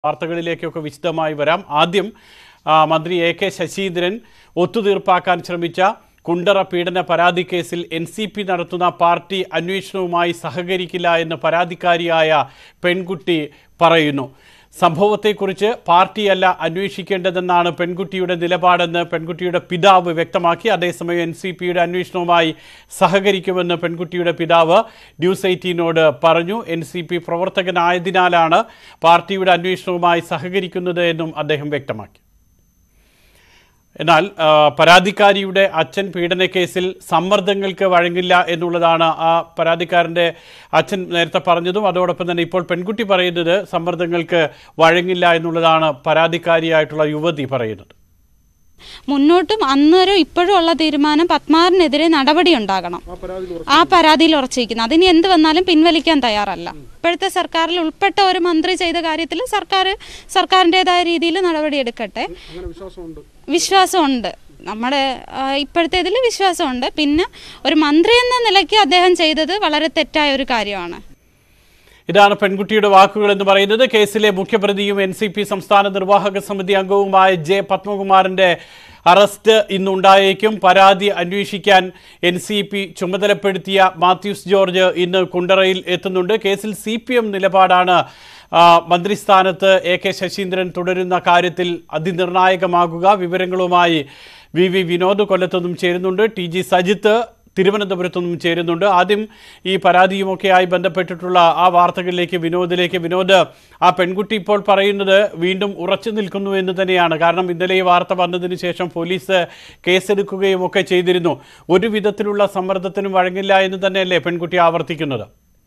വാർത്തകളിലേക്കൊക്കെ വിശദമായി വരാം ആദ്യം ആ, മന്ത്രി എ കെ ശശീന്ദ്രൻ ഒത്തുതീർപ്പാക്കാൻ ശ്രമിച്ച കുണ്ടറ പീഡന പരാതി കേസിൽ എൻ സി പി നടത്തുന്ന പാർട്ടി അന്വേഷണവുമായി സഹകരിക്കില്ല എന്ന് പരാതിക്കാരിയായ പെൺകുട്ടി പറയുന്നു സംഭവത്തെക്കുറിച്ച് പാർട്ടിയല്ല അന്വേഷിക്കേണ്ടതെന്നാണ് പെൺകുട്ടിയുടെ നിലപാടെന്ന് പെൺകുട്ടിയുടെ പിതാവ് വ്യക്തമാക്കി അതേസമയം എൻ സി പിയുടെ അന്വേഷണവുമായി സഹകരിക്കുമെന്ന് പെൺകുട്ടിയുടെ പിതാവ് ന്യൂസ് എയ്റ്റീനോട് പറഞ്ഞു എൻ സി പി പ്രവർത്തകനായതിനാലാണ് പാർട്ടിയുടെ അന്വേഷണവുമായി സഹകരിക്കുന്നത് എന്നും അദ്ദേഹം വ്യക്തമാക്കി എന്നാൽ ആ, പരാതിക്കാരിയുടെ അച്ഛൻ പീഡനക്കേസിൽ സമ്മർദ്ദങ്ങൾക്ക് വഴങ്ങില്ല എന്നുള്ളതാണ് ആ പരാതിക്കാരൻ്റെ അച്ഛൻ നേരത്തെ പറഞ്ഞതും അതോടൊപ്പം തന്നെ ഇപ്പോൾ പെൺകുട്ടി പറയുന്നത് സമ്മർദ്ദങ്ങൾക്ക് വഴങ്ങില്ല എന്നുള്ളതാണ് പരാതിക്കാരിയായിട്ടുള്ള യുവതി പറയുന്നത് മുന്നോട്ടും അന്നേരം ഇപ്പോഴും ഉള്ള തീരുമാനം പത്മാറിനെതിരെ നടപടി ഉണ്ടാകണം ആ പരാതിയിൽ ഉറച്ചിരിക്കുന്നു അതിന് എന്ത് വന്നാലും പിൻവലിക്കാൻ തയ്യാറല്ല ഇപ്പോഴത്തെ സർക്കാരിൽ ഉൾപ്പെട്ട ഒരു മന്ത്രി ചെയ്ത കാര്യത്തിൽ സർക്കാർ സർക്കാരിൻ്റെതായ രീതിയിൽ നടപടി എടുക്കട്ടെ വിശ്വാസമുണ്ട് നമ്മുടെ ആ, ഇപ്പോഴത്തെ ഇതിൽ വിശ്വാസമുണ്ട് പിന്നെ ഒരു മന്ത്രി എന്ന നിലയ്ക്ക് അദ്ദേഹം ചെയ്തത് വളരെ തെറ്റായ ഒരു കാര്യമാണ് ഇതാണ് പെൺകുട്ടിയുടെ വാക്കുകൾ എന്ന് പറയുന്നത് കേസിലെ മുഖ്യപ്രതിയും എൻ സി പി സംസ്ഥാന നിർവാഹക സമിതി അംഗവുമായ ജെ പത്മകുമാറിന്റെ അറസ്റ്റ് ഇന്നുണ്ടായേക്കും പരാതി അന്വേഷിക്കാൻ എൻ സി പി ചുമതലപ്പെടുത്തിയ മാത്യൂസ് ജോർജ് ഇന്ന് കുണ്ടറയിൽ എത്തുന്നുണ്ട് കേസിൽ സി പി എം നിലപാടാണ് ആ, മന്ത്രിസ്ഥാനത്ത് എ കെ ശശീന്ദ്രൻ തുടരുന്ന കാര്യത്തിൽ അതിനിർണായകമാകുക വിവരങ്ങളുമായി വി വി വിനോദ് കൊല്ലത്തുനിന്നും ചേരുന്നുണ്ട് ടി ജി സജിത്ത് തിരുവനന്തപുരത്തു നിന്നും ചേരുന്നുണ്ട് ആദ്യം ഈ പരാതിയുമൊക്കെയായി ബന്ധപ്പെട്ടിട്ടുള്ള ആ വാർത്തകളിലേക്ക് വിനോദിലേക്ക് വിനോദ് ആ പെൺകുട്ടി ഇപ്പോൾ പറയുന്നത് വീണ്ടും ഉറച്ചു നിൽക്കുന്നു എന്ന് തന്നെയാണ് കാരണം ഇന്നലെ ഈ വാർത്ത വന്നതിന് ശേഷം പോലീസ് കേസെടുക്കുകയും ഒക്കെ ചെയ്തിരുന്നു ഒരു വിധത്തിലുള്ള സമ്മർദ്ദത്തിനും വഴങ്ങില്ല എന്ന് തന്നെയല്ലേ പെൺകുട്ടി ആവർത്തിക്കുന്നത്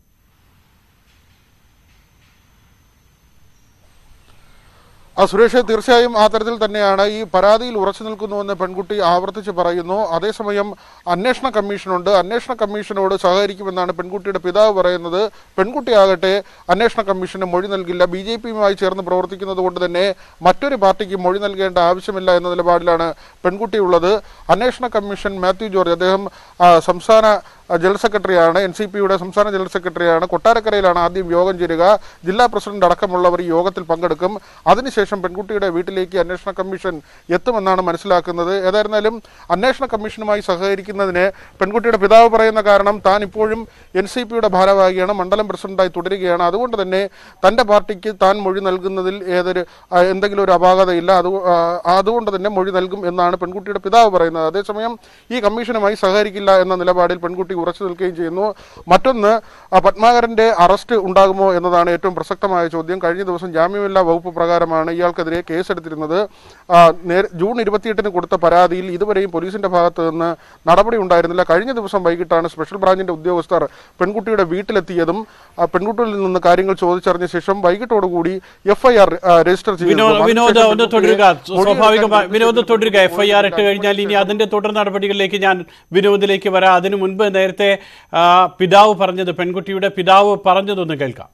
ആ സുരേഷ് തീർച്ചയായും ആ തരത്തിൽ തന്നെയാണ് ഈ പരാതിയിൽ ഉറച്ചു നിൽക്കുന്നുവെന്ന് പെൺകുട്ടി ആവർത്തിച്ച് പറയുന്നു അതേസമയം അന്വേഷണ കമ്മീഷനുണ്ട് അന്വേഷണ കമ്മീഷനോട് സഹകരിക്കുമെന്നാണ് പെൺകുട്ടിയുടെ പിതാവ് പറയുന്നത് പെൺകുട്ടിയാകട്ടെ അന്വേഷണ കമ്മീഷന് മൊഴി നൽകില്ല ബി ജെ പിയുമായി ചേർന്ന് പ്രവർത്തിക്കുന്നത് കൊണ്ട് തന്നെ മറ്റൊരു പാർട്ടിക്ക് മൊഴി നൽകേണ്ട ആവശ്യമില്ല എന്ന നിലപാടിലാണ് പെൺകുട്ടി ഉള്ളത് അന്വേഷണ കമ്മീഷൻ മാത്യു ജോർജ് അദ്ദേഹം ആ, സംസ്ഥാന ആ, ജനറൽ സെക്രട്ടറിയാണ് എൻ സി പിയുടെ സംസ്ഥാന ജനറൽ സെക്രട്ടറിയാണ് കൊട്ടാരക്കരയിലാണ് ആദ്യം യോഗം ചേരുക ജില്ലാ പ്രസിഡന്റ് അടക്കമുള്ളവർ ഈ യോഗത്തിൽ പങ്കെടുക്കും അതിനുശേഷം പെൺകുട്ടിയുടെ വീട്ടിലേക്ക് അന്വേഷണ കമ്മീഷൻ എത്തുമെന്നാണ് മനസ്സിലാക്കുന്നത് ഏതായിരുന്നാലും അന്വേഷണ കമ്മീഷനുമായി സഹകരിക്കുന്നതിന് പെൺകുട്ടിയുടെ പിതാവ് പറയുന്ന കാരണം താൻ ഇപ്പോഴും എൻ സി പിയുടെ ഭാരവാഹിയാണ് മണ്ഡലം പ്രസിഡന്റായി തുടരുകയാണ് അതുകൊണ്ട് തന്നെ തൻ്റെ പാർട്ടിക്ക് താൻ മൊഴി നൽകുന്നതിൽ ഏതൊരു ആ, എന്തെങ്കിലും ഒരു അപാകതയില്ല അത് ആ, അതുകൊണ്ട് തന്നെ മൊഴി നൽകും എന്നാണ് പെൺകുട്ടിയുടെ പിതാവ് പറയുന്നത് അതേസമയം ഈ കമ്മീഷനുമായി സഹകരിക്കില്ല എന്ന നിലപാടിൽ പെൺകുട്ടി ഉറച്ചു നിൽക്കുകയും ചെയ്യുന്നു മറ്റൊന്ന് ആ, പത്മാകരന്റെ അറസ്റ്റ് ഉണ്ടാകുമോ എന്നതാണ് ഏറ്റവും പ്രസക്തമായ ചോദ്യം കഴിഞ്ഞ ദിവസം ജാമ്യമില്ലാ വകുപ്പ് പ്രകാരമാണ് ഇയാൾക്കെതിരെ കേസെടുത്തിരുന്നത് ആ, നേരെ- ജൂൺ ഇരുപത്തിയെട്ടിന് കൊടുത്ത പരാതിയിൽ ഇതുവരെയും പോലീസിന്റെ ഭാഗത്ത് നിന്ന് നടപടി ഉണ്ടായിരുന്നില്ല കഴിഞ്ഞ ദിവസം വൈകിട്ടാണ് സ്പെഷ്യൽ ബ്രാഞ്ചിന്റെ ഉദ്യോഗസ്ഥർ പെൺകുട്ടിയുടെ വീട്ടിലെത്തിയതും ആ, പെൺകുട്ടിയിൽ നിന്ന് കാര്യങ്ങൾ ചോദിച്ചറിഞ്ഞ ശേഷം വൈകിട്ടോടുകൂടി എഫ്ഐആർ രജിസ്റ്റർ വിനോദ് വിനോദ് അതിനുശേഷം ഒന്ന് പെൺകുട്ടിയെ തുടരുക മൊഴിയെടുക്കാൻ സ്വാഭാവികമായി വിനോദ് തുടരുക മൊഴി എഫ് ഐ ആർ ഇട്ട് കഴിഞ്ഞാൽ ഇനി അതിന്റെ തുടർ നടപടികളിലേക്ക് ഞാൻ വിനോദിലേക്ക് വരാം അതിനു മുൻപ് നേരത്തെ ആ, പിതാവ് പറഞ്ഞത് പെൺകുട്ടിയുടെ പിതാവ് പറഞ്ഞതൊന്ന് കേൾക്കാം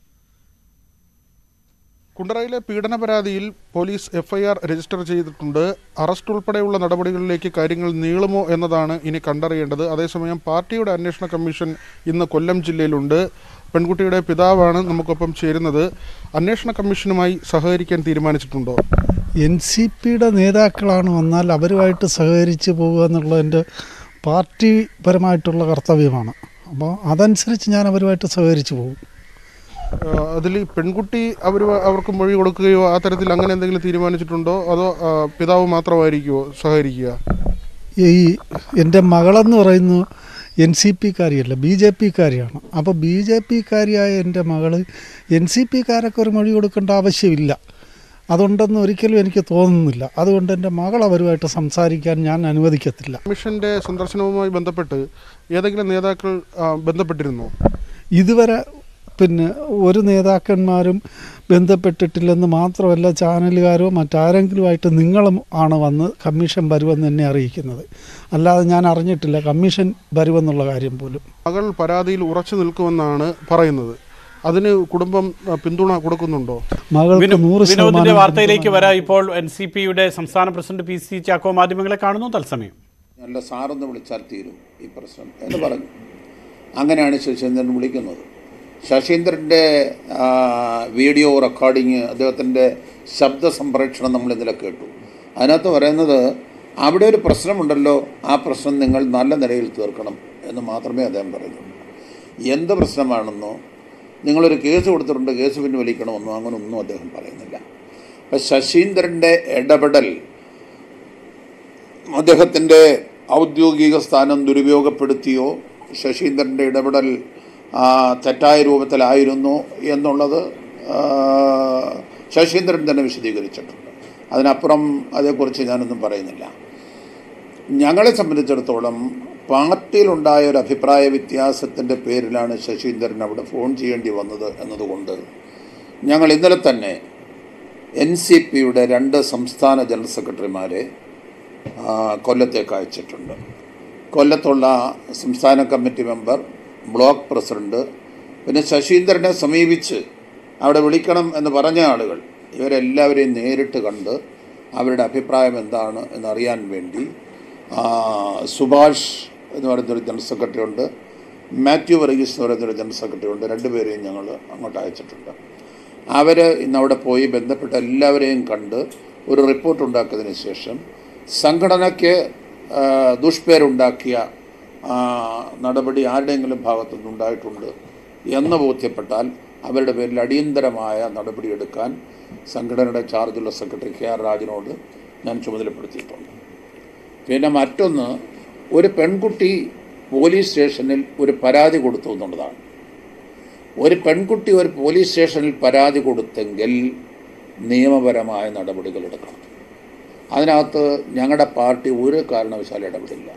കുണ്ടറയിലെ പീഡന പരാതിയിൽ പോലീസ് എഫ്ഐആർ രജിസ്റ്റർ ചെയ്തിട്ടുണ്ട് അറസ്റ്റ് ഉൾപ്പെടെയുള്ള നടപടികളിലേക്ക് കാര്യങ്ങൾ നീളുമോ എന്നതാണ് ഇനി കണ്ടറിയേണ്ടത് അതേസമയം പാർട്ടിയുടെ അന്വേഷണ കമ്മീഷൻ ഇന്ന് കൊല്ലം ജില്ലയിലുണ്ട് പെൺകുട്ടിയുടെ പിതാവാണ് നമുക്കൊപ്പം ചേരുന്നത് അന്വേഷണ കമ്മീഷനുമായി സഹകരിക്കാൻ തീരുമാനിച്ചിട്ടുണ്ടോ എൻ സി പിയുടെ നേതാക്കളാണ് വന്നാൽ അവരുമായിട്ട് സഹകരിച്ച് പോകുക എന്നുള്ളതിൻ്റെ പാർട്ടിപരമായിട്ടുള്ള കർത്തവ്യമാണ് അപ്പോൾ അതനുസരിച്ച് ഞാൻ അവരുമായിട്ട് സഹകരിച്ച് പോകും അതിൽ പെൺകുട്ടി അവർ അവർക്ക് മൊഴി കൊടുക്കുകയോ ആ തരത്തിൽ അങ്ങനെ എന്തെങ്കിലും തീരുമാനിച്ചിട്ടുണ്ടോ അതോ ആ, പിതാവ് മാത്രമായിരിക്കുമോ സഹകരിക്കുക ഈ എൻ്റെ മകളെന്ന് പറയുന്നത് എൻ സി പിക്കാരിയല്ല ബി ജെ പിക്കാരിയാണ് അപ്പോൾ ബി ജെ പിക്കാരിയായ എൻ്റെ മകൾ എൻ സി പിക്കാരൊക്കെ ഒരു മൊഴി കൊടുക്കേണ്ട ആവശ്യമില്ല അതുണ്ടെന്ന് ഒരിക്കലും എനിക്ക് തോന്നുന്നില്ല അതുകൊണ്ട് എൻ്റെ മകൾ അവരുമായിട്ട് സംസാരിക്കാൻ ഞാൻ അനുവദിക്കത്തില്ല കമ്മീഷന്റെ സന്ദർശനവുമായി ബന്ധപ്പെട്ട് ഏതെങ്കിലും നേതാക്കൾ ആ, ബന്ധപ്പെട്ടിരുന്നോ ഇതുവരെ പിന്നെ ഒരു നേതാക്കന്മാരും ബന്ധപ്പെട്ടിട്ടില്ലെന്ന് മാത്രമല്ല ചാനലുകാരോ മറ്റാരെങ്കിലുമായിട്ട് നിങ്ങളും ആണ് വന്ന് കമ്മീഷൻ വരുമെന്ന് എന്നെ അറിയിക്കുന്നത് അല്ലാതെ ഞാൻ അറിഞ്ഞിട്ടില്ല കമ്മീഷൻ വരുമെന്നുള്ള കാര്യം പോലും മകൾ പരാതിയിൽ ഉറച്ചു നിൽക്കുമെന്നാണ് പറയുന്നത് അതിന് കുടുംബം ആ, പിന്തുണ കൊടുക്കുന്നുണ്ടോ മകൾക്ക് വിനോ- നൂറ് വിനോദിന്റെ ശതമാനം വാർത്തയിലേക്ക് വരാം ഇപ്പോൾ എൻ സി പിയുടെ സംസ്ഥാന പ്രസിഡന്റ് പി സി ചാക്കോ മാധ്യമങ്ങളെ കാണുന്നു തത്സമയം നല്ല സാറെന്ന് വിളിച്ചാൽ തീരും ഈ പ്രശ്നം എന്ന് പറഞ്ഞു അങ്ങനെയാണ് ശശീന്ദ്രൻ വിളിക്കുന്നത് ശശീന്ദ്രൻ്റെ ആ, വീഡിയോ റെക്കോർഡിങ് അദ്ദേഹത്തിൻ്റെ ശബ്ദ സംപ്രേക്ഷണം നമ്മൾ ഇന്നലെ കേട്ടു അതിനകത്ത് പറയുന്നത് അവിടെ ഒരു പ്രശ്നമുണ്ടല്ലോ ആ പ്രശ്നം നിങ്ങൾ നല്ല നിലയിൽ തീർക്കണം എന്ന് മാത്രമേ അദ്ദേഹം പറയുന്നുള്ളൂ എന്ത് പ്രശ്നമാണെന്നോ നിങ്ങളൊരു കേസ് കൊടുത്തിട്ടുണ്ട് കേസ് പിൻവലിക്കണമെന്നോ അങ്ങനെ ഒന്നും അദ്ദേഹം പറയുന്നില്ല അപ്പം ശശീന്ദ്രൻ്റെ ഇടപെടൽ അദ്ദേഹത്തിൻ്റെ ഔദ്യോഗിക സ്ഥാനം ദുരുപയോഗപ്പെടുത്തിയോ ശശീന്ദ്രൻ്റെ ഇടപെടൽ ആ, തെറ്റായ രൂപത്തിലായിരുന്നു എന്നുള്ളത് ആ, ശശീന്ദ്രൻ തന്നെ വിശദീകരിച്ചിട്ടുണ്ട് അതിനപ്പുറം അതേക്കുറിച്ച് ഞാനൊന്നും പറയുന്നില്ല ഞങ്ങളെ സംബന്ധിച്ചിടത്തോളം പാർട്ടിയിലുണ്ടായ ഒരു അഭിപ്രായ വ്യത്യാസത്തിൻ്റെ പേരിലാണ് ശശീന്ദ്രൻ അവിടെ ഫോൺ ചെയ്യേണ്ടി വന്നത് എന്നതുകൊണ്ട് ഞങ്ങൾ ഇന്നലെ തന്നെ എൻ സി പിയുടെ രണ്ട് സംസ്ഥാന ജനറൽ സെക്രട്ടറിമാരെ ആ, കൊല്ലത്തേക്ക് അയച്ചിട്ടുണ്ട് കൊല്ലത്തുള്ള സംസ്ഥാന കമ്മിറ്റി മെമ്പർ ബ്ലോക്ക് പ്രസിഡന്റ് പിന്നെ ശശീന്ദ്രനെ സമീപിച്ച് അവിടെ വിളിക്കണം എന്ന് പറഞ്ഞ ആളുകൾ ഇവരെല്ലാവരെയും നേരിട്ട് കണ്ട് അവരുടെ അഭിപ്രായം എന്താണ് എന്നറിയാൻ വേണ്ടി ആ, സുഭാഷ് എന്ന് പറയുന്നൊരു ജനറൽ സെക്രട്ടറി ഉണ്ട് മാത്യു വർഗീസ് എന്ന് പറയുന്നൊരു ജനറൽ സെക്രട്ടറി ഉണ്ട് രണ്ടുപേരെയും ഞങ്ങൾ അങ്ങോട്ട് അയച്ചിട്ടുണ്ട് അവർ ഇന്ന് അവിടെ പോയി ബന്ധപ്പെട്ട എല്ലാവരെയും കണ്ട് ഒരു റിപ്പോർട്ട് ഉണ്ടാക്കിയതിന് ശേഷം സംഘടനയ്ക്ക് ആ, ദുഷ്പേരുണ്ടാക്കിയ ആ, നടപടി ആരുടെയെങ്കിലും ഭാഗത്തുനിന്ന് ഉണ്ടായിട്ടുണ്ട് എന്ന് ബോധ്യപ്പെട്ടാൽ അവരുടെ പേരിൽ അടിയന്തരമായ നടപടിയെടുക്കാൻ സംഘടനയുടെ ചാർജുള്ള സെക്രട്ടറി കെ ആർ രാജനോട് ഞാൻ ചുമതലപ്പെടുത്തിയിട്ടുണ്ട് പിന്നെ മറ്റൊന്ന് ഒരു പെൺകുട്ടി പോലീസ് സ്റ്റേഷനിൽ ഒരു പരാതി കൊടുത്തു എന്നുള്ളതാണ് ഒരു പെൺകുട്ടി ഒരു പോലീസ് സ്റ്റേഷനിൽ പരാതി കൊടുത്തെങ്കിൽ നിയമപരമായ നടപടികൾ എടുക്കണം അതിനകത്ത് ഞങ്ങളുടെ പാർട്ടി ഒരു കാരണവശാലും ഇടപെടില്ല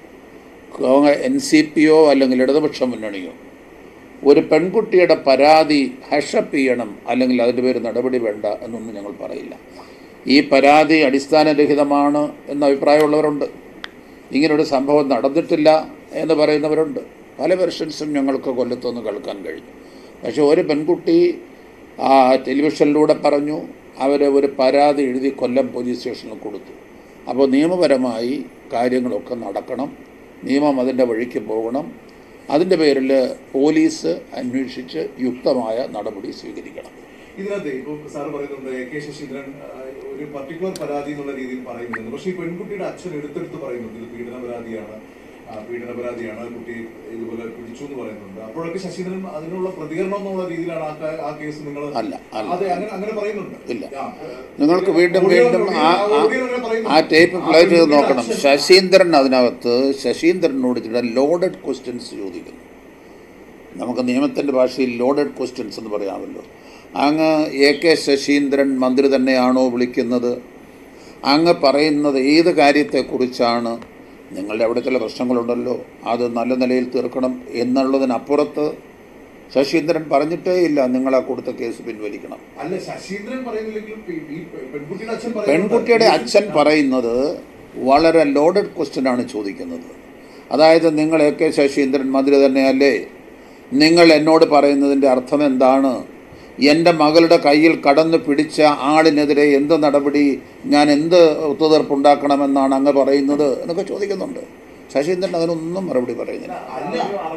എൻ സി പിയോ അല്ലെങ്കിൽ ഇടതുപക്ഷ മുന്നണിയോ ഒരു പെൺകുട്ടിയുടെ പരാതി ഹഷപ്പ് ചെയ്യണം അല്ലെങ്കിൽ അതിൻ്റെ പേര് നടപടി വേണ്ട എന്നൊന്നും ഞങ്ങൾ പറയില്ല ഈ പരാതി അടിസ്ഥാനരഹിതമാണ് എന്ന അഭിപ്രായമുള്ളവരുണ്ട് ഇങ്ങനൊരു സംഭവം നടന്നിട്ടില്ല എന്ന് പറയുന്നവരുണ്ട് പല വെർഷൻസും ഞങ്ങൾക്ക് കൊല്ലത്തുനിന്ന് കേൾക്കാൻ കഴിഞ്ഞു പക്ഷേ ഒരു പെൺകുട്ടി ആ ടെലിവിഷനിലൂടെ പറഞ്ഞു അവർ ഒരു പരാതി എഴുതി കൊല്ലം പോലീസ് സ്റ്റേഷനിൽ കൊടുത്തു അപ്പോൾ നിയമപരമായി കാര്യങ്ങളൊക്കെ നടക്കണം നിയമം അതിൻ്റെ വഴിക്ക് പോകണം അതിൻ്റെ പേരിൽ പോലീസ് അന്വേഷിച്ച് യുക്തമായ നടപടി സ്വീകരിക്കണം ഇതിനകത്ത് ഇപ്പൊ സാറ് പറയുന്നുണ്ട് എ കെ ശശീന്ദ്രൻ ആ, ഒരു പർട്ടിക്കുലർ പരാതി എന്നുള്ള രീതിയിൽ പറയുന്നുണ്ട് പക്ഷേ ഈ പെൺകുട്ടിയുടെ അച്ഛൻ എടുത്തെടുത്ത് പറയുന്നുണ്ട് ഇത് പീഡന പരാതിയാണ് ആ, പീഡന പരാതിയാണ് കുട്ടി ഇതുപോലെ പിടിച്ചു എന്ന് പറയുന്നുണ്ട് അപ്പോഴൊക്കെ ശശീന്ദ്രൻ അതിനുള്ള പ്രതികരണം എന്നുള്ള രീതിയിലാണ് ആ ക- ആ കേസ് നിങ്ങൾ അല്ല, അല്ല. അതെ അങ്ങനെ അങ്ങനെ പറയുന്നുണ്ട് ഇല്ല. ആ, നിങ്ങൾക്ക് വീണ്ടും ഓഡിയോ- വീണ്ടും ഓഡിയോ- ആ ആ ആ- ഓഡിയോ അങ്ങനെ പറയുന്നുണ്ട്. ആ ടേപ്പ് ആ പ്ലേ ചെയ്ത് പെൺകുട്ടിയുടെ നോക്കണം അച്ഛൻ- ശശീന്ദ്രൻ അതിനകത്ത് ശശീന്ദ്രനോട് ചില ലോഡഡ് ക്വസ്റ്റ്യൻസ് ചോദിക്കുന്നു നമുക്ക് നിയമത്തിൻ്റെ ഭാഷയിൽ ലോഡഡ് ക്വസ്റ്റ്യൻസ് എന്ന് പറയാമല്ലോ അങ്ങ് എ കെ ശശീന്ദ്രൻ മന്ത്രി തന്നെയാണോ വിളിക്കുന്നത് അങ്ങ് പറയുന്നത് ഏത് കാര്യത്തെക്കുറിച്ചാണ് നിങ്ങളുടെ അവിടെ ചില പ്രശ്നങ്ങളുണ്ടല്ലോ അത് നല്ല നിലയിൽ തീർക്കണം എന്നുള്ളതിനപ്പുറത്ത് ശശീന്ദ്രൻ പറഞ്ഞിട്ടേ ഇല്ല നിങ്ങളാ കൊടുത്ത കേസ് പിൻവലിക്കണം അല്ല ശശീന്ദ്രൻ പറയുന്നില്ലെങ്കിലും ഈ- ഈ പെൺകുട്ടിയുടെ അച്ഛൻ പറയുന്നുണ്ട്. പെൺകുട്ടിയുടെ അച്ഛൻ പറയുന്നത് വളരെ ലോഡഡ് ക്വസ്റ്റ്യൻ ആണ് ചോദിക്കുന്നത് അതായത് നിങ്ങൾ എ കെ ശശീന്ദ്രൻ മന്ത്രി തന്നെയല്ലേ നിങ്ങൾ എന്നോട് പറയുന്നതിൻ്റെ അർത്ഥം എന്താണ് എൻ്റെ മകളുടെ കയ്യിൽ കടന്നു പിടിച്ച ആളിനെതിരെ എന്ത് നടപടി ഞാൻ എന്ത് ഒത്തുതീർപ്പുണ്ടാക്കണമെന്നാണ് അങ്ങ് പറയുന്നത് എന്നൊക്കെ ചോദിക്കുന്നുണ്ട് ശശീന്ദ്രൻ അതിനൊന്നും മറുപടി പറയുന്നില്ല അല്ല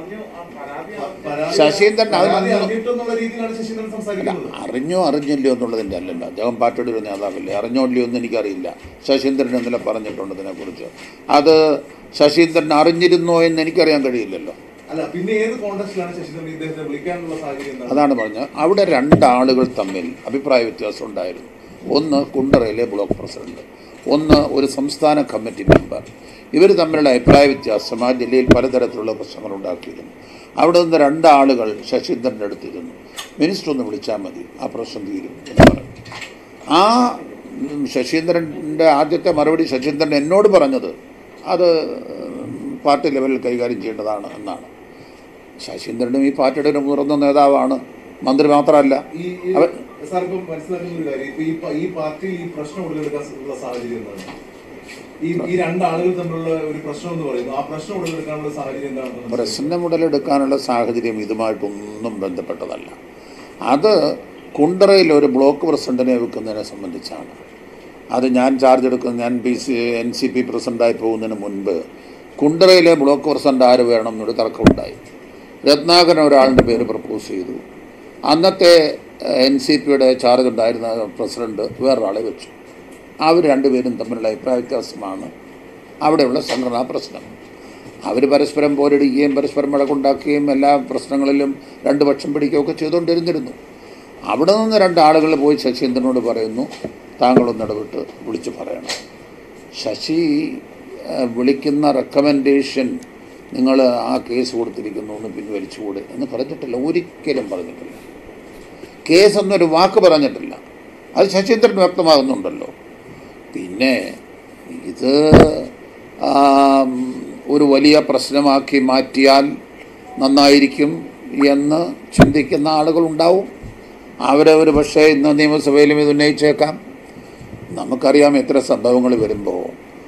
പരാതി- ശശീന്ദ്രൻ പരാതി അതിനൊന്നും അറിഞ്ഞിട്ടെന്നുള്ള രീതിയിലാണ് ശശീന്ദ്രൻ സംസാരിക്കുന്നത് അറിഞ്ഞോ അറിഞ്ഞില്ലയോ എന്നുള്ളതിൻ്റെ അല്ലല്ലോ അദ്ദേഹം പാർട്ടിയുടെ ഒരു നേതാവല്ലേ അറിഞ്ഞോ ഇല്ലയോ എന്ന് എനിക്കറിയില്ല ശശീന്ദ്രൻ ഇന്നലെ പറഞ്ഞിട്ടുണ്ട് ഇതിനെക്കുറിച്ച് അത് ശശീന്ദ്രൻ അറിഞ്ഞിരുന്നോ എന്ന് എനിക്കറിയാൻ കഴിയില്ലല്ലോ അല്ല പിന്നെ ഏത് കോണ്ടസ്റ്റിലാണ് ശശീന്ദ്രൻ ഇദ്ദേഹത്തെ വിളിക്കാനുള്ള സാഹചര്യം എന്താണ് അതാണ് പറഞ്ഞത് അവിടെ രണ്ടാളുകൾ തമ്മിൽ അഭിപ്രായ വ്യത്യാസം ഉണ്ടായിരുന്നു ഒന്ന് കുണ്ടറയിലെ ബ്ലോക്ക് പ്രസിഡന്റ് ഒന്ന് ഒരു സംസ്ഥാന കമ്മിറ്റി മെമ്പർ ഇവർ തമ്മിലുള്ള അഭിപ്രായ വ്യത്യാസം ആ ജില്ലയിൽ പലതരത്തിലുള്ള പ്രശ്നങ്ങൾ ഉണ്ടാക്കിയിരുന്നു അവിടെ നിന്ന് രണ്ടാളുകൾ ശശീന്ദ്രൻ്റെ അടുത്തിരുന്നു മിനിസ്റ്റർ ഒന്ന് വിളിച്ചാൽ മതി ആ പ്രശ്നം തീരും എന്ന് പറഞ്ഞു ആ ഉം, ശശീന്ദ്രൻ്റെ ആദ്യത്തെ മറുപടി ശശീന്ദ്രൻ എന്നോട് പറഞ്ഞത് അത് ഉം, പാർട്ടി ലെവലിൽ കൈകാര്യം ചെയ്യേണ്ടതാണ് എന്നാണ് ശശീന്ദ്രനും ഈ പാർട്ടിയുടെ ഒരു മുതിർന്ന നേതാവാണ് മന്ത്രി മാത്രമല്ല ഈ ഈ- അവ- സാർ ഇപ്പം മനസ്സിലാക്കുന്ന ഒരു കാര്യം ഇപ്പൊ ഈ പ- ഈ പാർട്ടിയിൽ ഈ പ്രശ്നം ഉടലെടുക്കാൻ ഉള്ള സാഹചര്യം എന്താണ് ഈ ഈ രണ്ടാളുകൾ തമ്മിലുള്ള ഒരു പ്രശ്നം എന്ന് പറയുന്നു ആ പ്രശ്നം ഉടലെടുക്കാനുള്ള സാഹചര്യം എന്താണെന്ന് മനസ്സിലായി. പ്രശ്നം ഉടലെടുക്കാനുള്ള സാഹചര്യം ഇതുമായിട്ടൊന്നും ബന്ധപ്പെട്ടതല്ല അത് കുണ്ടറയിൽ ഒരു ബ്ലോക്ക് പ്രസിഡന്റിനെ വെക്കുന്നതിനെ സംബന്ധിച്ചാണ് അത് ഞാൻ ചാർജ് എടുക്കുന്ന ഞാൻ P C N C P പ്രസിഡൻ്റായി പോകുന്നതിന് മുൻപ് കുണ്ടറയിലെ ബ്ലോക്ക് പ്രസിഡന്റ് ആര് വേണം എന്നൊരു തർക്കമുണ്ടായി രത്നാകരൻ ഒരാളുടെ പേര് പ്രപ്പോസ് ചെയ്തു അന്നത്തെ എൻ സി പിയുടെ ചാർജ് ഉണ്ടായിരുന്ന പ്രസിഡന്റ് വേറൊരാളെ വെച്ചു അവർ രണ്ടുപേരും തമ്മിലുള്ള അഭിപ്രായ വ്യത്യാസമാണ് അവിടെയുള്ള സംഘടനാ പ്രശ്നം അവർ പരസ്പരം പോരടിക്കുകയും പരസ്പരം വഴക്കുണ്ടാക്കുകയും എല്ലാ പ്രശ്നങ്ങളിലും രണ്ട് പക്ഷം പിടിക്കുകയൊക്കെ ചെയ്തുകൊണ്ടിരുന്നിരുന്നു അവിടെ നിന്ന് രണ്ടാളുകൾ പോയി ശശീന്ദ്രനോട് പറയുന്നു താങ്കളൊന്ന് ഇടപെട്ട് വിളിച്ചു പറയണം ശശി ആ, വിളിക്കുന്ന റെക്കമെൻഡേഷൻ നിങ്ങൾ ആ കേസ് കൊടുത്തിരിക്കുന്നു എന്ന് പിൻവലിച്ചുകൂടെ എന്ന് പറഞ്ഞിട്ടില്ല ഒരിക്കലും പറഞ്ഞിട്ടില്ല കേസ് എന്നൊരു വാക്ക് പറഞ്ഞിട്ടില്ല അത് ശശീന്ദ്രൻ വ്യക്തമാകുന്നുണ്ടല്ലോ പിന്നെ ഇത് ആം, ഒരു വലിയ പ്രശ്നമാക്കി മാറ്റിയാൽ നന്നായിരിക്കും എന്ന് ചിന്തിക്കുന്ന ആളുകളുണ്ടാവും അവരവർ പക്ഷേ ഇന്ന് നിയമസഭയിലും ഇത് ഉന്നയിച്ചേക്കാം നമുക്കറിയാം എത്ര സംഭവങ്ങൾ വരുമ്പോൾ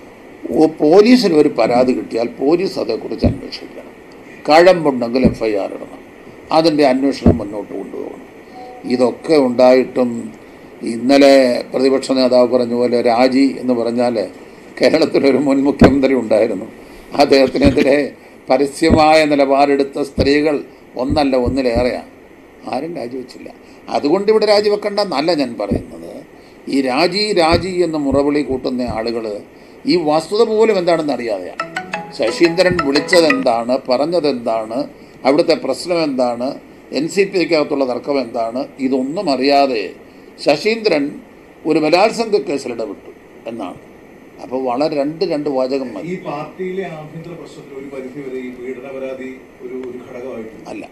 ഓ പോലീസിന് ഒരു പരാതി കിട്ടിയാൽ പോലീസ് അതേക്കുറിച്ച് അന്വേഷിക്കണം കഴമ്പുണ്ടെങ്കിൽ എഫ് ഐ ആർ ഇടണം അതിൻ്റെ അന്വേഷണം മുന്നോട്ട് കൊണ്ടുപോകണം ഇതൊക്കെ ഉണ്ടായിട്ടും ഇന്നലെ പ്രതിപക്ഷ നേതാവ് പറഞ്ഞ പോലെ രാജി എന്ന് പറഞ്ഞാൽ കേരളത്തിലൊരു മുൻ മുഖ്യമന്ത്രി ഉണ്ടായിരുന്നു അദ്ദേഹത്തിനെതിരെ പരസ്യമായ നിലപാടെടുത്ത സ്ത്രീകൾ ഒന്നല്ല ഒന്നിലേറെയാണ് ആരും രാജിവെച്ചില്ല അതുകൊണ്ട് ഇവിടെ രാജിവെക്കണ്ട എന്നല്ല ഞാൻ പറയുന്നത് ഈ രാജി രാജി എന്ന് മുറവിളി കൂട്ടുന്ന ആളുകൾ ഈ വസ്തുത പോലും എന്താണെന്ന് അറിയാതെയാണ് ശശീന്ദ്രൻ വിളിച്ചതെന്താണ് പറഞ്ഞതെന്താണ് അവിടുത്തെ പ്രശ്നം എന്താണ് എൻ സി പിക്കകത്തുള്ള തർക്കം എന്താണ് ഇതൊന്നും അറിയാതെ ശശീന്ദ്രൻ ഒരു ബലാത്സംഗ കേസിൽ ഇടപെട്ടു എന്നാണ് അപ്പോൾ വളരെ രണ്ട് രണ്ട് വാചകം മതി ഈ പാർട്ടിയിലെ ആഭ്യന്തര പ്രശ്നത്തിൽ ഒരു പരിധി വരെ ഈ പീഡന പരാതി ഒരു ഒരു ഘടകമായിട്ടുണ്ട് അല്ല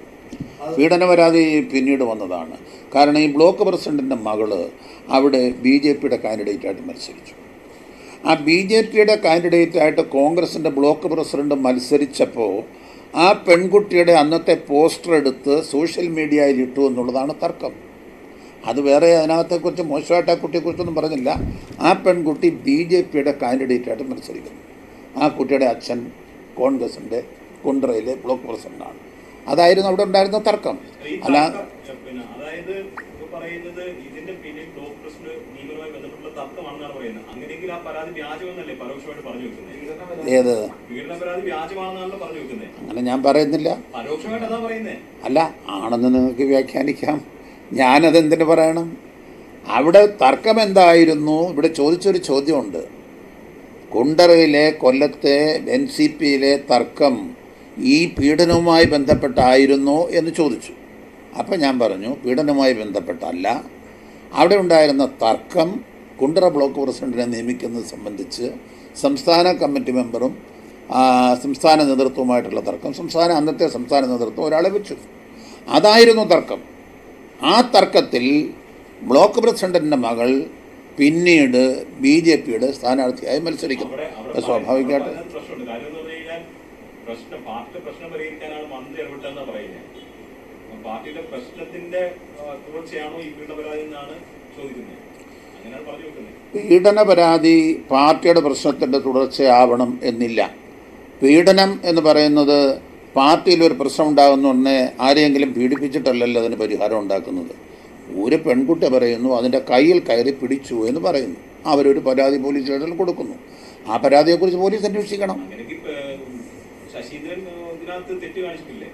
പീഡന പരാതി പിന്നീട് വന്നതാണ് കാരണം ഈ ബ്ലോക്ക് പ്രസിഡന്റിൻ്റെ മകള് അവിടെ ബി ജെ പിയുടെ കാൻഡിഡേറ്റായിട്ട് മത്സരിച്ചു ആ ബി ജെ പിയുടെ കാൻഡിഡേറ്റായിട്ട് കോൺഗ്രസിൻ്റെ ബ്ലോക്ക് പ്രസിഡന്റ് മത്സരിച്ചപ്പോൾ ആ പെൺകുട്ടിയുടെ അന്നത്തെ പോസ്റ്റർ എടുത്ത് സോഷ്യൽ മീഡിയയിൽ ഇട്ടു എന്നുള്ളതാണ് തർക്കം അത് വേറെ അതിനകത്തെക്കുറിച്ച് മോശമായിട്ട് ആ കുട്ടിയെക്കുറിച്ചൊന്നും പറഞ്ഞില്ല ആ പെൺകുട്ടി ബി ജെ പിയുടെ കാൻഡിഡേറ്റായിട്ട് മത്സരിക്കുന്നു ആ കുട്ടിയുടെ അച്ഛൻ കോൺഗ്രസിൻ്റെ കുണ്ട്രയിലെ ബ്ലോക്ക് പ്രസിഡന്റാണ് അതായിരുന്നു അവിടെ ഉണ്ടായിരുന്ന തർക്കം ഈ അല്ല തർക്കം, പിന്നെ അതായത് ഇപ്പൊ പറയുന്നത് ഇതിന്റെ പിന്നിൽ ബ്ലോക്ക് പ്രസിഡന്റ് നിയമവുമായി ബന്ധപ്പെട്ടുള്ള തർക്കമാണെന്നാണ് പറയുന്നത് അങ്ങനെയെങ്കിൽ ആ പരാതി വ്യാജമെന്നല്ലേ പരോക്ഷമായിട്ട് പറഞ്ഞു വെക്കുന്നത് ഏത് പീഡന പരാതി വ്യാജമാണെന്നാണല്ലോ പറഞ്ഞു വെക്കുന്നത് അങ്ങനെ ഞാൻ പറയുന്നില്ല പരോക്ഷമായിട്ട് അതാ പറയുന്നത് അല്ല ആണെന്ന് നിങ്ങൾക്ക് വ്യാഖ്യാനിക്കാം ഞാനതെന്തിനു പറയണം അവിടെ തർക്കം എന്തായിരുന്നു ഇവിടെ ചോദിച്ചൊരു ചോദ്യമുണ്ട് കുണ്ടറയിലെ കൊല്ലത്തെ എൻ സി പിയിലെ തർക്കം ഈ പീഡനവുമായി ബന്ധപ്പെട്ടായിരുന്നോ എന്ന് ചോദിച്ചു അപ്പം ഞാൻ പറഞ്ഞു പീഡനവുമായി ബന്ധപ്പെട്ടല്ല അവിടെ ഉണ്ടായിരുന്ന തർക്കം കുണ്ടറ ബ്ലോക്ക് പ്രസിഡന്റിനെ നിയമിക്കുന്നത് സംബന്ധിച്ച് സംസ്ഥാന കമ്മിറ്റി മെമ്പറും ആ, സംസ്ഥാന നേതൃത്വവുമായിട്ടുള്ള തർക്കം സംസ്ഥാന അന്നത്തെ സംസ്ഥാന നേതൃത്വം ഒരാളെ വെച്ചു അതായിരുന്നു തർക്കം ആ തർക്കത്തിൽ ബ്ലോക്ക് പ്രസിഡന്റിൻ്റെ മകൾ പിന്നീട് ബി ജെ പിയുടെ സ്ഥാനാർത്ഥിയായി മത്സരിക്കുന്നു അവിടെ അവിടെ അത് സ്വാഭാവികമായിട്ട് പറയുന്നത് പ്രശ്നമുണ്ട് കാര്യം എന്ന് പറഞ്ഞു കഴിഞ്ഞാൽ പ്രശ്നം പാർട്ടിയുടെ പ്രശ്നം പരിഹരിക്കാനാണ് മന്ത്രി ഇടപെട്ടെന്നാ പറയുന്നത് അപ്പൊ പാർട്ടിയുടെ പ്രശ്നത്തിന്റെ ആ, തുടർച്ചയാണോ ഈ പീഡന പരാതി എന്നാണ് ചോദിക്കുന്നത് അങ്ങനെയാണ് പറഞ്ഞു വെക്കുന്നത് പീഡന പരാതി പാർട്ടിയുടെ പ്രശ്നത്തിൻ്റെ തുടർച്ചയാവണം എന്നില്ല പീഡനം എന്ന് പറയുന്നത് പാർട്ടിയിൽ ഒരു പ്രശ്നം ഉണ്ടാകുന്ന ഉടനെ ആരെയെങ്കിലും പീഡിപ്പിച്ചിട്ടല്ലല്ലോ അതിന് പരിഹാരം ഉണ്ടാക്കുന്നത് ഒരു പെൺകുട്ടി പറയുന്നു അതിൻ്റെ കയ്യിൽ കയറി പിടിച്ചു എന്ന് പറയുന്നു അവരൊരു പരാതി പോലീസ് സ്റ്റേഷനിൽ കൊടുക്കുന്നു ആ പരാതിയെക്കുറിച്ച് പോലീസ് അന്വേഷിക്കണം അങ്ങനെയെങ്കിൽ ഇപ്പൊ, ശശീന്ദ്രൻ ആ, ഇതിനകത്ത് തെറ്റ് കാണിച്ചിട്ടില്ലേ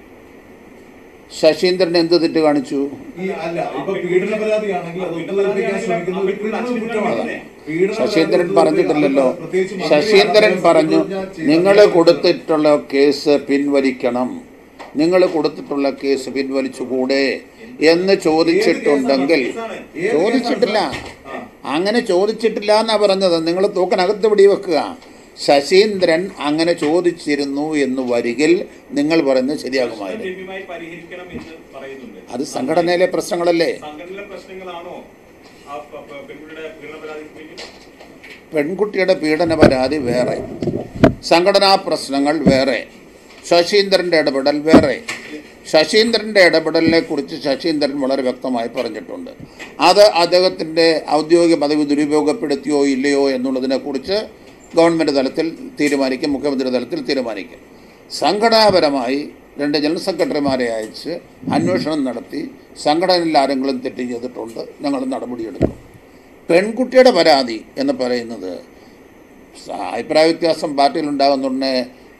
ശശീന്ദ്രൻ എന്ത് തെറ്റ് കാണിച്ചു ഈ അല്ല ഇപ്പൊ പീഡന പരാതിയാണെങ്കിൽ അത് ഒത്തുതീർപ്പിക്കാൻ ശ്രമിക്കുന്ന ഒരു ക്രിമിനൽ കുറ്റമാണ് പീഡന പരാതി ശശീന്ദ്രൻ ഒത്തുതീർപ്പിക്കാൻ പറഞ്ഞിട്ടില്ലല്ലോ പ്രത്യേകിച്ച് മന്ത്രി ശശീന്ദ്രൻ ആണെന്ന് പറഞ്ഞു ചെയ്താൽ നിങ്ങൾ കൊടുത്തിട്ടുള്ള കേസ് പിൻവലിക്കണം നിങ്ങൾ കൊടുത്തിട്ടുള്ള കേസ് പിൻവലിച്ചുകൂടെ എന്ന് ചോദിച്ചിട്ടുണ്ടെങ്കിൽ ചോദിച്ചിട്ടില്ല അങ്ങനെ ചോദിച്ചിട്ടില്ല എന്നാ പറഞ്ഞത് നിങ്ങൾ തൂക്കനകത്ത് പിടി വെക്കുക ശശീന്ദ്രൻ അങ്ങനെ ചോദിച്ചിരുന്നു എന്ന് വരികിൽ നിങ്ങൾ പറയുന്നത് ശരിയാകുമായിരുന്നു ലഭ്യമായി പരിഹരിക്കണം എന്ന് പറയുന്നുണ്ട് അത് സംഘടനയിലെ പ്രശ്നങ്ങളല്ലേ സംഘടനയിലെ പ്രശ്നങ്ങളാണോ ആ പ- പ- പെൺകുട്ടിയുടെ പീഡന പരാതിക്ക് പിന്നിൽ പെൺകുട്ടിയുടെ പീഡന പരാതി വേറെ സംഘടനാ പ്രശ്നങ്ങൾ വേറെ ശശീന്ദ്രൻ്റെ ഇടപെടൽ വേറെ ശശീന്ദ്രൻ്റെ ഇടപെടലിനെ കുറിച്ച് ശശീന്ദ്രൻ വളരെ വ്യക്തമായി പറഞ്ഞിട്ടുണ്ട് അത് അദ്ദേഹത്തിൻ്റെ ഔദ്യോഗിക പദവി ദുരുപയോഗപ്പെടുത്തിയോ ഇല്ലയോ എന്നുള്ളതിനെക്കുറിച്ച് ഗവൺമെൻറ് തലത്തിൽ തീരുമാനിക്കും മുഖ്യമന്ത്രി തലത്തിൽ തീരുമാനിക്കും സംഘടനാപരമായി രണ്ട് ജനറൽ സെക്രട്ടറിമാരെ അയച്ച് അന്വേഷണം നടത്തി സംഘടനയിൽ ആരെങ്കിലും തെറ്റ് ചെയ്തിട്ടുണ്ട് ഞങ്ങൾ നടപടിയെടുക്കും പെൺകുട്ടിയുടെ പരാതി എന്ന് പറയുന്നത് സ- അഭിപ്രായ വ്യത്യാസം പാർട്ടിയിൽ ഉണ്ടാകുന്നുടനെ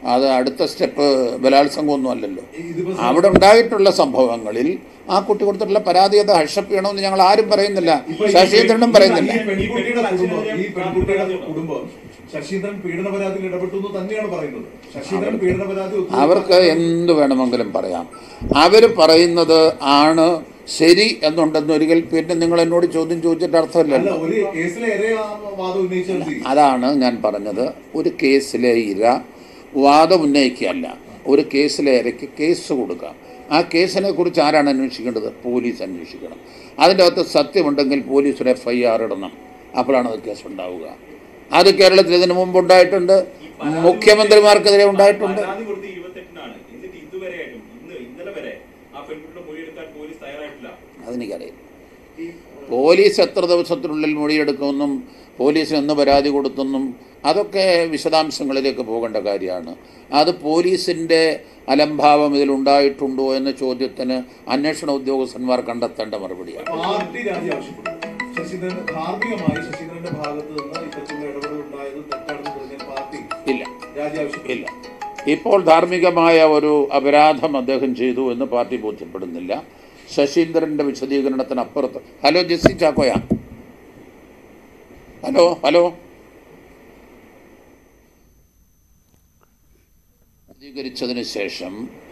അത് അടുത്ത സ്റ്റെപ്പ് ബലാത്സംഗമൊന്നും അല്ലല്ലോ ഇതിപ്പോ അവിടെ ഉണ്ടായിട്ടുള്ള സംഭവങ്ങളിൽ ആ കുട്ടി കൊടുത്തിട്ടുള്ള പരാതി അത് ഹർഷപ്പ് ചെയ്യണമെന്ന് ഞങ്ങൾ ആരും പറയുന്നില്ല ഇപ്പൊ ഈ ശശീന്ദ്രനും പറയുന്നില്ല ഈ പെൺകുട്ടിയുടെ കുടുംബം ഈ പെൺകുട്ടിയുടെ കുടുംബം ശശീന്ദ്രൻ പീഡന പരാതിയിൽ ഇടപെട്ടു എന്ന് തന്നെയാണ് പറയുന്നത് ശശീന്ദ്രൻ പീഡന പരാതി ഒത്തുതീർപ്പാക്കാൻ- അവർക്ക് എന്ത് വേണമെങ്കിലും പറയാം അവർ പറയുന്നത് ആണ് ശരി എന്നുണ്ടെന്ന് ഒരിക്കൽ പിന്നെ നിങ്ങൾ എന്നോട് ചോദ്യം ചോദിച്ചിട്ട് അല്ല അർത്ഥമില്ലല്ലോ ഒരു കേസിലെ ഇരയെ ആ വാദം ഉന്നയിച്ചാൽ മതി അതാണ് ഞാൻ പറഞ്ഞത് ഒരു കേസിലെ ഇര വാദം ഉന്നയിക്കുകയല്ല ഒരു കേസിലെ ഇരയ്ക്ക് കേസ് കൊടുക്കാം ആ കേസിനെ കുറിച്ച് ആരാണ് അന്വേഷിക്കേണ്ടത് പോലീസ് അന്വേഷിക്കണം അതിൻ്റെ അകത്ത് സത്യമുണ്ടെങ്കിൽ പോലീസ് ഒരു എഫ് ഐ ആർ ഇടണം അപ്പോഴാണ് അത് കേസ് ഉണ്ടാവുക അത് കേരളത്തിൽ ഇതിനു മുമ്പ് ഉണ്ടായിട്ടുണ്ട് മുഖ്യമന്ത്രിമാർക്കെതിരെ ഉണ്ടായിട്ടുണ്ട് പരാതി കൊടുത്ത് ഇരുപത്തെട്ടിനാണ് എന്നിട്ട് ഇതുവരെയായിട്ടും ഇന്ന് ഇന്നലെ വരെ ആ പെൺകുട്ടിയുടെ മൊഴിയെടുക്കാൻ പോലീസ് തയ്യാറായിട്ടില്ല അതെനിക്കറിയാം പോലീസ് എത്ര ദിവസത്തിനുള്ളിൽ മൊഴിയെടുക്കുമെന്നും പോലീസിന് എന്ന് പരാതി കൊടുത്തെന്നും അതൊക്കെ വിശദാംശങ്ങളിലേക്ക് പോകേണ്ട കാര്യമാണ് അത് പോലീസിൻ്റെ അലംഭാവം ഇതിലുണ്ടായിട്ടുണ്ടോ എന്ന ചോദ്യത്തിന് അന്വേഷണ ഉദ്യോഗസ്ഥന്മാർ കണ്ടെത്തേണ്ട മറുപടിയാണ് പാർട്ടി രാജി ആവശ്യപ്പെട്ടു ശശീന്ദ്രൻ ധാർമ്മികമായി ശശീന്ദ്രന്റെ ഭാഗത്ത് നിന്ന് ഇത്തരത്തിലുള്ള ഇടപെടൽ ഉണ്ടായത് തെറ്റാണെന്ന് പറഞ്ഞാൽ പാർട്ടി ഇല്ല രാജി ആവശ്യപ്പെട്ടു ഇല്ല ഇപ്പോൾ ധാർമ്മികമായ ഒരു അപരാധം അദ്ദേഹം ചെയ്തു എന്ന് പാർട്ടി ബോധ്യപ്പെടുന്നില്ല ശശീന്ദ്രൻ്റെ വിശദീകരണത്തിന് അപ്പുറത്ത് ഹലോ ജെസ്സി ചാക്കോയ ഹലോ ഹലോ പ്രതികരിച്ചതിന് ശേഷം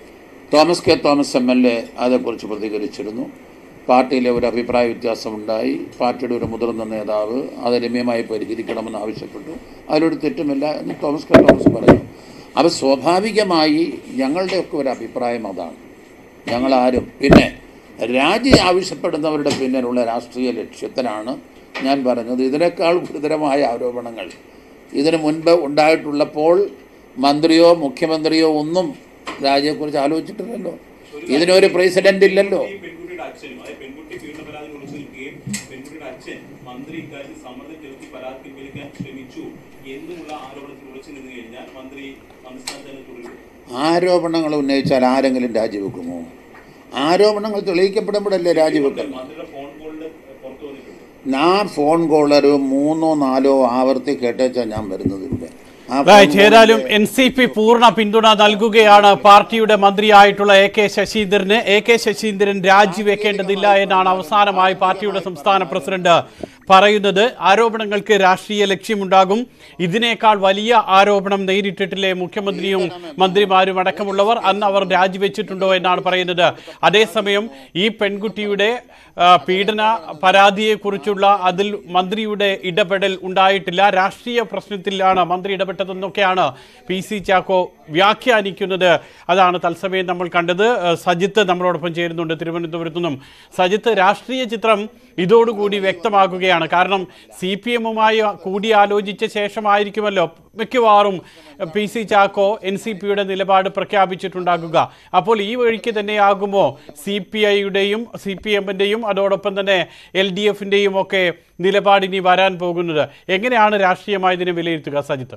Thomas K Thomas M L A അതേക്കുറിച്ച് പ്രതികരിച്ചിരുന്നു പാർട്ടിയിലെ ഒരു അഭിപ്രായ വ്യത്യാസമുണ്ടായി പാർട്ടിയുടെ ഒരു മുതിർന്ന നേതാവ് അത് രമ്യമായി പരിഹരിക്കണമെന്ന് ആവശ്യപ്പെട്ടു അതിലൊരു തെറ്റുമില്ല എന്ന് തോമസ് കെ തോമസ് പറഞ്ഞു അത് സ്വാഭാവികമായി ഞങ്ങളുടെയൊക്കെ ഒരു അഭിപ്രായം അതാണ് ഞങ്ങളാരും പിന്നെ രാജി ആവശ്യപ്പെടുന്നവരുടെ പിന്നിലുള്ള രാഷ്ട്രീയ ലക്ഷ്യത്തിനാണ് ഞാൻ പറഞ്ഞത് ഇതിനേക്കാൾ ഗുരുതരമായ ആരോപണങ്ങൾ ഇതിനു മുൻപ് ഉണ്ടായിട്ടുള്ളപ്പോൾ മന്ത്രിയോ മുഖ്യമന്ത്രിയോ ഒന്നും രാജിയെക്കുറിച്ച് ആലോചിച്ചിട്ടില്ലല്ലോ ഇതിനൊരു പ്രസിഡന്റ് ഇല്ലല്ലോ ഈ പെൺകുട്ടിയുടെ അച്ഛനും അതായത് പെൺകുട്ടി പീഡന പരാതി കൊടുത്തു നിൽക്കുകയും പെൺകുട്ടിയുടെ അച്ഛൻ മന്ത്രി ഇക്കാര്യത്തിൽ സമ്മർദ്ദം ചെലുത്തി പരാതി പിൻവലിക്കാൻ ശ്രമിച്ചു എന്നുമുള്ള ആരോപണത്തിൽ ഉറച്ചു നിന്ന് കഴിഞ്ഞാൽ മന്ത്രി മന്ത്രിസ്ഥാനത്ത് തന്നെ തുടരും ആരോപണങ്ങൾ ഉന്നയിച്ചാൽ ആരെങ്കിലും രാജിവെക്കുമോ ആരോപണങ്ങൾ തെളിയിക്കപ്പെടുമ്പോഴല്ലേ രാജിവെക്കുന്നത് മന്ത്രിയുടെ ഫോൺ കോളിൽ പുറത്തു വന്നിട്ടുണ്ട് ഞാൻ ഫോൺ കോൾ ഒരു മൂന്നോ നാലോ ആവർത്തി കേട്ടേച്ചാ ഞാൻ വരുന്നത് ഇവിടെ ആ ഫോൺ റൈറ്റ് ഏതായാലും കോളിന്റെ- എൻ സി പി പൂർണ്ണ പിന്തുണ നൽകുകയാണ് പാർട്ടിയുടെ മന്ത്രിയായിട്ടുള്ള എ കെ ശശീന്ദ്രന് എ കെ ശശീന്ദ്രൻ രാജിവെക്കേണ്ടതില്ല എന്നാണ് അവസാനമായി പാർട്ടിയുടെ സംസ്ഥാന പ്രസിഡന്റ് പറയുന്നത് ആരോപണങ്ങൾക്ക് രാഷ്ട്രീയ ലക്ഷ്യമുണ്ടാകും ഇതിനേക്കാൾ വലിയ ആരോപണം നേരിട്ടിട്ടില്ലേ മുഖ്യമന്ത്രിയും മന്ത്രിമാരും അടക്കമുള്ളവർ അന്ന് അവർ രാജിവെച്ചിട്ടുണ്ടോ എന്നാണ് പറയുന്നത് അതേസമയം ഈ പെൺകുട്ടിയുടെ ആ, പീഡന പരാതിയെക്കുറിച്ചുള്ള അതിൽ മന്ത്രിയുടെ ഇടപെടൽ ഉണ്ടായിട്ടില്ല രാഷ്ട്രീയ പ്രശ്നത്തിലാണ് മന്ത്രി ഇടപെട്ടതെന്നൊക്കെയാണ് പി സി ചാക്കോ വ്യാഖ്യാനിക്കുന്നത് അതാണ് തത്സമയം നമ്മൾ കണ്ടത് ആ, സജിത്ത് നമ്മളോടൊപ്പം ചേരുന്നുണ്ട് തിരുവനന്തപുരത്തു നിന്നും സജിത്ത് രാഷ്ട്രീയ ചിത്രം ഇതോടുകൂടി വ്യക്തമാകുകയാണ് കാരണം സി പി എമ്മുമായി കൂടിയാലോചിച്ച ശേഷമായിരിക്കുമല്ലോ മിക്കവാറും P C Chacko N C പിയുടെ നിലപാട് പ്രഖ്യാപിച്ചിട്ടുണ്ടാകുക അപ്പോൾ ഈ വഴിക്ക് തന്നെയാകുമോ സി പി ഐയുടെയും സി പി എമ്മിൻ്റെയും അതോടൊപ്പം തന്നെ എൽ ഡി എഫിൻ്റെയും ഒക്കെ നിലപാടിനി വരാൻ പോകുന്നത് എങ്ങനെയാണ് രാഷ്ട്രീയമായി ഇതിനെ വിലയിരുത്തുക സജിത്ത്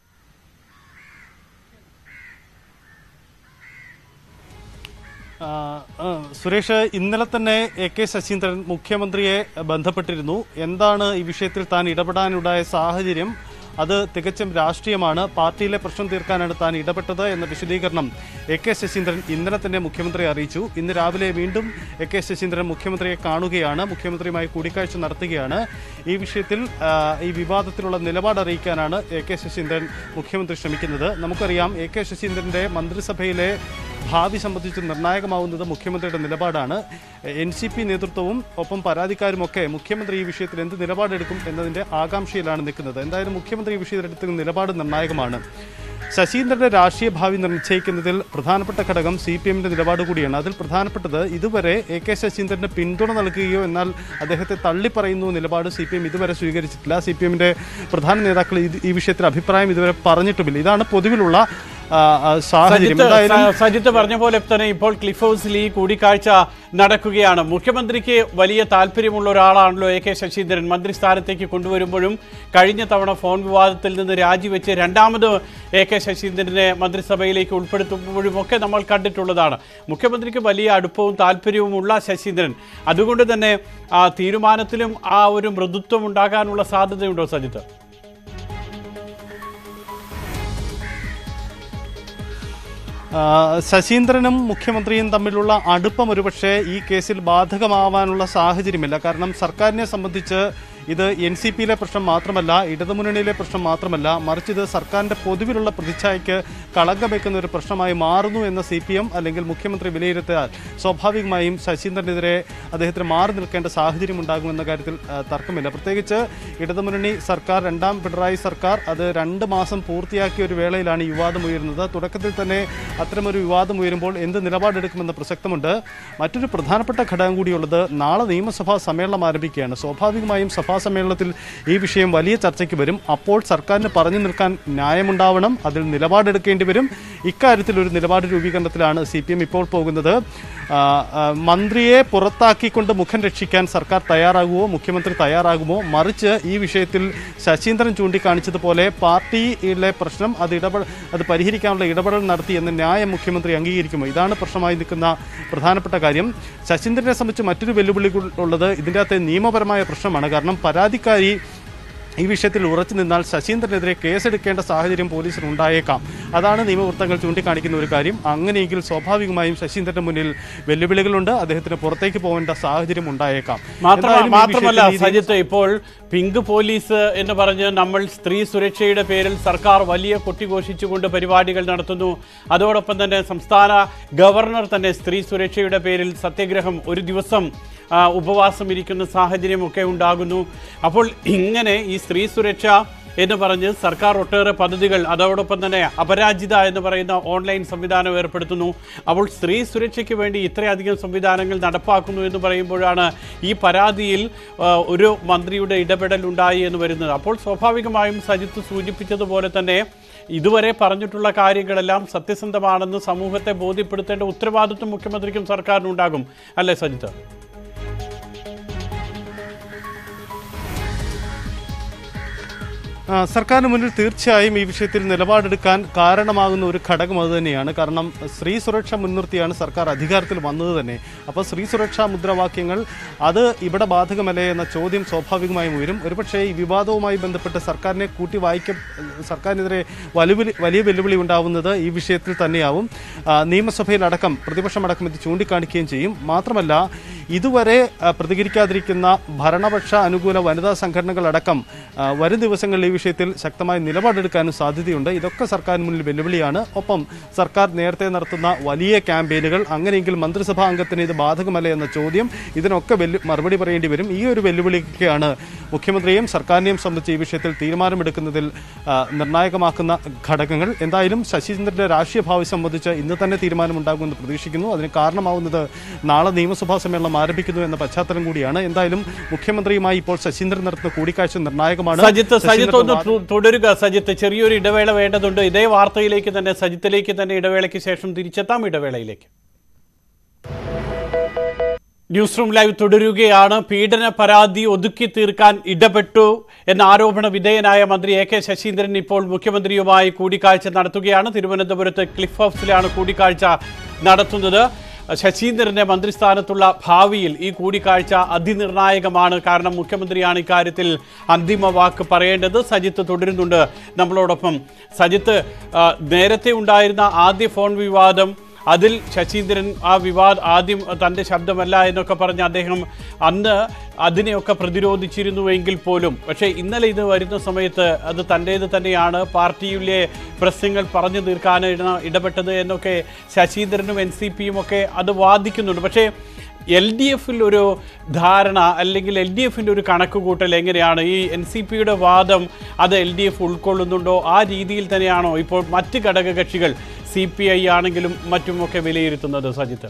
ആ, ആ, സുരേഷ് ഇന്നലെ തന്നെ എ കെ ശശീന്ദ്രൻ മുഖ്യമന്ത്രിയെ ബന്ധപ്പെട്ടിരുന്നു എന്താണ് ഈ വിഷയത്തിൽ താൻ ഇടപെടാനുണ്ടായ സാഹചര്യം അത് തികച്ചും രാഷ്ട്രീയമാണ് പാർട്ടിയിലെ പ്രശ്നം തീർക്കാനാണ് താൻ ഇടപെട്ടത് എന്ന വിശദീകരണം എ കെ ശശീന്ദ്രൻ ഇന്നലെ തന്നെ മുഖ്യമന്ത്രിയെ അറിയിച്ചു ഇന്ന് രാവിലെ വീണ്ടും എ കെ ശശീന്ദ്രൻ മുഖ്യമന്ത്രിയെ കാണുകയാണ് മുഖ്യമന്ത്രിയുമായി കൂടിക്കാഴ്ച നടത്തുകയാണ് ഈ വിഷയത്തിൽ ആ, ഈ വിവാദത്തിലുള്ള നിലപാട് അറിയിക്കാനാണ് എ കെ ശശീന്ദ്രൻ മുഖ്യമന്ത്രി ശ്രമിക്കുന്നത് നമുക്കറിയാം എ കെ ശശീന്ദ്രന്റെ മന്ത്രിസഭയിലെ ഭാവി സംബന്ധിച്ച് നിർണായകമാവുന്നത് മുഖ്യമന്ത്രിയുടെ നിലപാടാണ് എൻ സി പി നേതൃത്വവും ഒപ്പം പരാതിക്കാരുമൊക്കെ മുഖ്യമന്ത്രി ഈ വിഷയത്തിൽ എന്ത് നിലപാടെടുക്കും എന്നതിന്റെ ആകാംക്ഷയിലാണ് നിൽക്കുന്നത് എന്തായാലും മുഖ്യമന്ത്രി ഈ വിഷയത്തിൽ എടുക്കുന്ന നിലപാട് നിർണായകമാണ് ശശീന്ദ്രന്റെ രാഷ്ട്രീയ ഭാവി നിശ്ചയിക്കുന്നതിൽ പ്രധാനപ്പെട്ട ഘടകം സി പി എമ്മിന്റെ നിലപാട് കൂടിയാണ് അതിൽ പ്രധാനപ്പെട്ടത് ഇതുവരെ എ കെ ശശീന്ദ്രന് പിന്തുണ നൽകുകയോ എന്നാൽ അദ്ദേഹത്തെ തള്ളിപ്പറയുന്നു നിലപാട് സി പി എം ഇതുവരെ സ്വീകരിച്ചിട്ടില്ല സി പി എമ്മിന്റെ പ്രധാന നേതാക്കൾ ഇത് ഈ വിഷയത്തിൽ അഭിപ്രായം ഇതുവരെ പറഞ്ഞിട്ടുമില്ല ഇതാണ് പൊതുവിലുള്ള ആ, ആ, സാഹചര്യം സജിത്ത് എന്തായാലും സ- സജിത്ത് പറഞ്ഞ പോലെ തന്നെ ഇപ്പോൾ ക്ലിഫ് ഹൗസിൽ ഈ കൂടിക്കാഴ്ച നടക്കുകയാണ് മുഖ്യമന്ത്രിക്ക് വലിയ താല്പര്യമുള്ള ഒരാളാണല്ലോ എ കെ ശശീന്ദ്രൻ മന്ത്രിസ്ഥാനത്തേക്ക് കൊണ്ടുവരുമ്പോഴും കഴിഞ്ഞ തവണ ഫോൺ വിവാദത്തിൽ നിന്ന് രാജിവെച്ച് രണ്ടാമത് എ കെ ശശീന്ദ്രനെ മന്ത്രിസഭയിലേക്ക് ഉൾപ്പെടുത്തുമ്പോഴും ഒക്കെ നമ്മൾ കണ്ടിട്ടുള്ളതാണ് മുഖ്യമന്ത്രിക്ക് വലിയ അടുപ്പവും താല്പര്യവുമുള്ള ശശീന്ദ്രൻ അതുകൊണ്ട് തന്നെ ആ തീരുമാനത്തിലും ആ ഒരു മൃദുത്വം ഉണ്ടാകാനുള്ള സാധ്യതയുണ്ടോ സജിത്ത് ആ, ശശീന്ദ്രനും മുഖ്യമന്ത്രിയും തമ്മിലുള്ള അടുപ്പം ഒരുപക്ഷെ ഈ കേസിൽ ബാധകമാവാനുള്ള സാഹചര്യമില്ല കാരണം സർക്കാരിനെ സംബന്ധിച്ച് ഇത് എൻ സി പിയിലെ പ്രശ്നം മാത്രമല്ല ഇടതുമുന്നണിയിലെ പ്രശ്നം മാത്രമല്ല മറിച്ച് ഇത് സർക്കാരിൻ്റെ പൊതുവിലുള്ള പ്രതിച്ഛായയ്ക്ക് കളങ്കം വെക്കുന്ന ഒരു പ്രശ്നമായി മാറുന്നു എന്ന സി പി എം അല്ലെങ്കിൽ മുഖ്യമന്ത്രി വിലയിരുത്തിയാൽ സ്വാഭാവികമായും ശശീന്ദ്രനെതിരെ അദ്ദേഹത്തിന് മാറി നിൽക്കേണ്ട സാഹചര്യം ഉണ്ടാകുമെന്ന കാര്യത്തിൽ ആ, തർക്കമില്ല പ്രത്യേകിച്ച് ഇടതുമുന്നണി സർക്കാർ രണ്ടാം പിണറായി സർക്കാർ അത് രണ്ട് മാസം പൂർത്തിയാക്കിയ ഒരു വേളയിലാണ് ഈ വിവാദം ഉയരുന്നത് തുടക്കത്തിൽ തന്നെ അത്തരമൊരു വിവാദം ഉയരുമ്പോൾ എന്ത് നിലപാടെടുക്കുമെന്ന പ്രസക്തമുണ്ട് മറ്റൊരു പ്രധാനപ്പെട്ട ഘടകം കൂടിയുള്ളത് നാളെ നിയമസഭാ സമ്മേളനം ആരംഭിക്കുകയാണ് സ്വാഭാവികമായും സഭാ സമ്മേളനത്തിൽ ഈ വിഷയം വലിയ ചർച്ചയ്ക്ക് വരും അപ്പോൾ സർക്കാരിന് പറഞ്ഞു നിൽക്കാൻ ന്യായമുണ്ടാവണം അതിൽ നിലപാടെടുക്കേണ്ടി വരും ഇക്കാര്യത്തിൽ ഒരു നിലപാട് രൂപീകരണത്തിലാണ് സി പി എം ഇപ്പോൾ പോകുന്നത് ആ, ആ, മന്ത്രിയെ പുറത്താക്കിക്കൊണ്ട് മുഖം രക്ഷിക്കാൻ സർക്കാർ തയ്യാറാകുമോ മുഖ്യമന്ത്രി തയ്യാറാകുമോ മറിച്ച് ഈ വിഷയത്തിൽ ശശീന്ദ്രൻ ചൂണ്ടിക്കാണിച്ചതുപോലെ പാർട്ടിയിലെ പ്രശ്നം അത് ഇടപെട അത് പരിഹരിക്കാനുള്ള ഇടപെടൽ നടത്തി എന്ന് ന്യായം മുഖ്യമന്ത്രി അംഗീകരിക്കുമോ ഇതാണ് പ്രശ്നമായി നിൽക്കുന്ന പ്രധാനപ്പെട്ട കാര്യം ശശീന്ദ്രനെ സംബന്ധിച്ച് മറ്റൊരു വെല്ലുവിളി ഉള്ളത് ഇതിൻ്റെ അകത്തെ നിയമപരമായ പ്രശ്നമാണ് കാരണം പരാതിക്കാരി ഈ വിഷയത്തിൽ ഉറച്ചു നിന്നാൽ ശശീന്ദ്രനെതിരെ കേസെടുക്കേണ്ട സാഹചര്യം പോലീസിന് ഉണ്ടായേക്കാം അതാണ് നിയമവൃത്തങ്ങൾ ചൂണ്ടിക്കാണിക്കുന്ന ഒരു കാര്യം അങ്ങനെയെങ്കിൽ സ്വാഭാവികമായും ശശീന്ദ്രന്റെ മുന്നിൽ വെല്ലുവിളികളുണ്ട് അദ്ദേഹത്തിന് പുറത്തേക്ക് പോകേണ്ട സാഹചര്യം ഉണ്ടായേക്കാം മാത്രമ എന്തായാലും ഈ മാത്രമല്ല വിഷയത്തിൽ നീതി- സജിത്ത് ഇപ്പോൾ പിങ്ക് പോലീസ് എന്ന് പറഞ്ഞ് നമ്മൾ സ്ത്രീ സുരക്ഷയുടെ പേരിൽ സർക്കാർ വലിയ കൊട്ടിഘോഷിച്ചുകൊണ്ട് പരിപാടികൾ നടത്തുന്നു അതോടൊപ്പം തന്നെ സംസ്ഥാന ഗവർണർ തന്നെ സ്ത്രീ സുരക്ഷയുടെ പേരിൽ സത്യഗ്രഹം ഒരു ദിവസം ആ, ഉപവാസം ഇരിക്കുന്ന സാഹചര്യമൊക്കെ ഉണ്ടാകുന്നു അപ്പോൾ ഇങ്ങനെ ഈ സ്ത്രീ സുരക്ഷ എന്ന് പറഞ്ഞ് സർക്കാർ ഒട്ടേറെ പദ്ധതികൾ അതോടൊപ്പം തന്നെ അപരാജിത എന്ന് പറയുന്ന ഓൺലൈൻ സംവിധാനം ഏർപ്പെടുത്തുന്നു അപ്പോൾ സ്ത്രീ സുരക്ഷയ്ക്ക് വേണ്ടി ഇത്രയധികം സംവിധാനങ്ങൾ നടപ്പാക്കുന്നു എന്ന് പറയുമ്പോഴാണ് ഈ പരാതിയിൽ ആ, ഒരു മന്ത്രിയുടെ ഇടപെടൽ ഉണ്ടായി എന്ന് വരുന്നത് അപ്പോൾ സ്വാഭാവികമായും സജിത്ത് സൂചിപ്പിച്ചതുപോലെ തന്നെ ഇതുവരെ പറഞ്ഞിട്ടുള്ള കാര്യങ്ങളെല്ലാം സത്യസന്ധമാണെന്ന് സമൂഹത്തെ ബോധ്യപ്പെടുത്തേണ്ട ഉത്തരവാദിത്വം മുഖ്യമന്ത്രിക്കും സർക്കാരിനും ഉണ്ടാകും അല്ലേ സജിത്ത് ആ, സർക്കാരിന് മുന്നിൽ തീർച്ചയായും ഈ വിഷയത്തിൽ നിലപാടെടുക്കാൻ കാരണമാകുന്ന ഒരു ഘടകം അത് തന്നെയാണ് കാരണം സ്ത്രീ സുരക്ഷ മുൻനിർത്തിയാണ് സർക്കാർ അധികാരത്തിൽ വന്നത് തന്നെ അപ്പോൾ സ്ത്രീ സുരക്ഷാ മുദ്രാവാക്യങ്ങൾ അത് ഇവിടെ ബാധകമല്ലേ എന്ന ചോദ്യം സ്വാഭാവികമായും ഉയരും ഒരുപക്ഷേ ഈ വിവാദവുമായി ബന്ധപ്പെട്ട് സർക്കാരിനെ കൂട്ടി വായിക്ക സർക്കാരിനെതിരെ വലിയ വലിയ വെല്ലുവിളി ഉണ്ടാവുന്നത് ഈ വിഷയത്തിൽ തന്നെയാവും ആ, നിയമസഭയിലടക്കം പ്രതിപക്ഷമടക്കം ഇത് ചൂണ്ടിക്കാണിക്കുകയും ചെയ്യും മാത്രമല്ല ഇതുവരെ ആ, പ്രതികരിക്കാതിരിക്കുന്ന ഭരണപക്ഷ അനുകൂല വനിതാ സംഘടനകളടക്കം ആ, വരും ദിവസങ്ങളിൽ ഈ വിഷയത്തിൽ ശക്തമായ നിലപാടെടുക്കാനും സാധ്യതയുണ്ട് ഇതൊക്കെ സർക്കാരിന് മുന്നിൽ വെല്ലുവിളിയാണ് ഒപ്പം സർക്കാർ നേരത്തെ നടത്തുന്ന വലിയ ക്യാമ്പയിനുകൾ അങ്ങനെയെങ്കിൽ മന്ത്രിസഭാ അംഗത്തിന് ഇത് ബാധകമല്ല എന്ന ചോദ്യം ഇതിനൊക്കെ വെല്ലു മറുപടി പറയേണ്ടി വരും ഈ ഒരു വെല്ലുവിളിക്കാണ് മുഖ്യമന്ത്രിയെയും സർക്കാരിനെയും സംബന്ധിച്ച് ഈ വിഷയത്തിൽ തീരുമാനമെടുക്കുന്നതിൽ ആ, നിർണായകമാക്കുന്ന ഘടകങ്ങൾ എന്തായാലും ശശീന്ദ്രന്റെ രാഷ്ട്രീയ ഭാവി സംബന്ധിച്ച് ഇന്ന് തന്നെ തീരുമാനമുണ്ടാകുമെന്ന് പ്രതീക്ഷിക്കുന്നു അതിന് കാരണമാവുന്നത് നാളെ നിയമസഭാ സമ്മേളനം ആരംഭിക്കുന്നു എന്ന പശ്ചാത്തലം കൂടിയാണ് എന്തായാലും മുഖ്യമന്ത്രിയുമായി ഇപ്പോൾ ശശീന്ദ്രൻ നടത്തുന്ന കൂടിക്കാഴ്ച നിർണായകമാണ് സജിത്ത് സജിത്ത് ഒന്ന് ശശീന്ദ്രന്റെ തു- തുടരുക സജിത്ത് ചെറിയൊരു ഇടവേള വേണ്ടതുണ്ട് ഇതേ വാർത്തയിലേക്ക് തന്നെ സജിത്തിലേക്ക് തന്നെ ഇടവേളയ്ക്ക് ശേഷം തിരിച്ചെത്താം ഇടവേളയിലേക്ക് ന്യൂസ് റൂം ലൈവ് തുടരുകയാണ് പീഡന പരാതി ഒതുക്കി തീർക്കാൻ ഇടപെട്ടു എന്ന ആരോപണ വിധേയനായ മന്ത്രി എ കെ ശശീന്ദ്രൻ ഇപ്പോൾ മുഖ്യമന്ത്രിയുമായി കൂടിക്കാഴ്ച നടത്തുകയാണ് തിരുവനന്തപുരത്ത് ക്ലിഫ് ഹൗസിലാണ് കൂടിക്കാഴ്ച നടത്തുന്നത് ശശീന്ദ്രന്റെ മന്ത്രിസ്ഥാനത്തുള്ള ഭാവിയിൽ ഈ കൂടിക്കാഴ്ച അതിനിർണായകമാണ് കാരണം മുഖ്യമന്ത്രിയാണ് ഇക്കാര്യത്തിൽ അന്തിമ വാക്ക് പറയേണ്ടത് സജിത്ത് തുടരുന്നുണ്ട് നമ്മളോടൊപ്പം സജിത്ത് ആ, നേരത്തെ ഉണ്ടായിരുന്ന ആദ്യ ഫോൺ വിവാദം അതിൽ ശശീന്ദ്രൻ ആ വിവാദ ആദ്യം തൻ്റെ ശബ്ദമല്ല എന്നൊക്കെ പറഞ്ഞ് അദ്ദേഹം അന്ന് അതിനെയൊക്കെ പ്രതിരോധിച്ചിരുന്നുവെങ്കിൽ പോലും പക്ഷേ ഇന്നലെ ഇത് വരുന്ന സമയത്ത് അത് തൻ്റേത് തന്നെയാണ് പാർട്ടിയിലെ പ്രശ്നങ്ങൾ പറഞ്ഞു തീർക്കാൻ ഇട- ഇടപെട്ടത് എന്നൊക്കെ ശശീന്ദ്രനും എൻ സി പിയും ഒക്കെ അത് വാദിക്കുന്നുണ്ട് പക്ഷേ എൽ ഡി എഫിൽ ഒരു ധാരണ അല്ലെങ്കിൽ എൽ ഡി എഫിൻ്റെ ഒരു കണക്ക് കൂട്ടൽ എങ്ങനെയാണ് ഈ എൻ സി പിയുടെ വാദം അത് എൽ ഡി എഫ് ഉൾക്കൊള്ളുന്നുണ്ടോ ആ രീതിയിൽ തന്നെയാണോ ഇപ്പോൾ മറ്റ് ഘടകകക്ഷികൾ സി പി ഐ ആണെങ്കിലും മറ്റുമൊക്കെ വിലയിരുത്തുന്നത് സജിത്ത്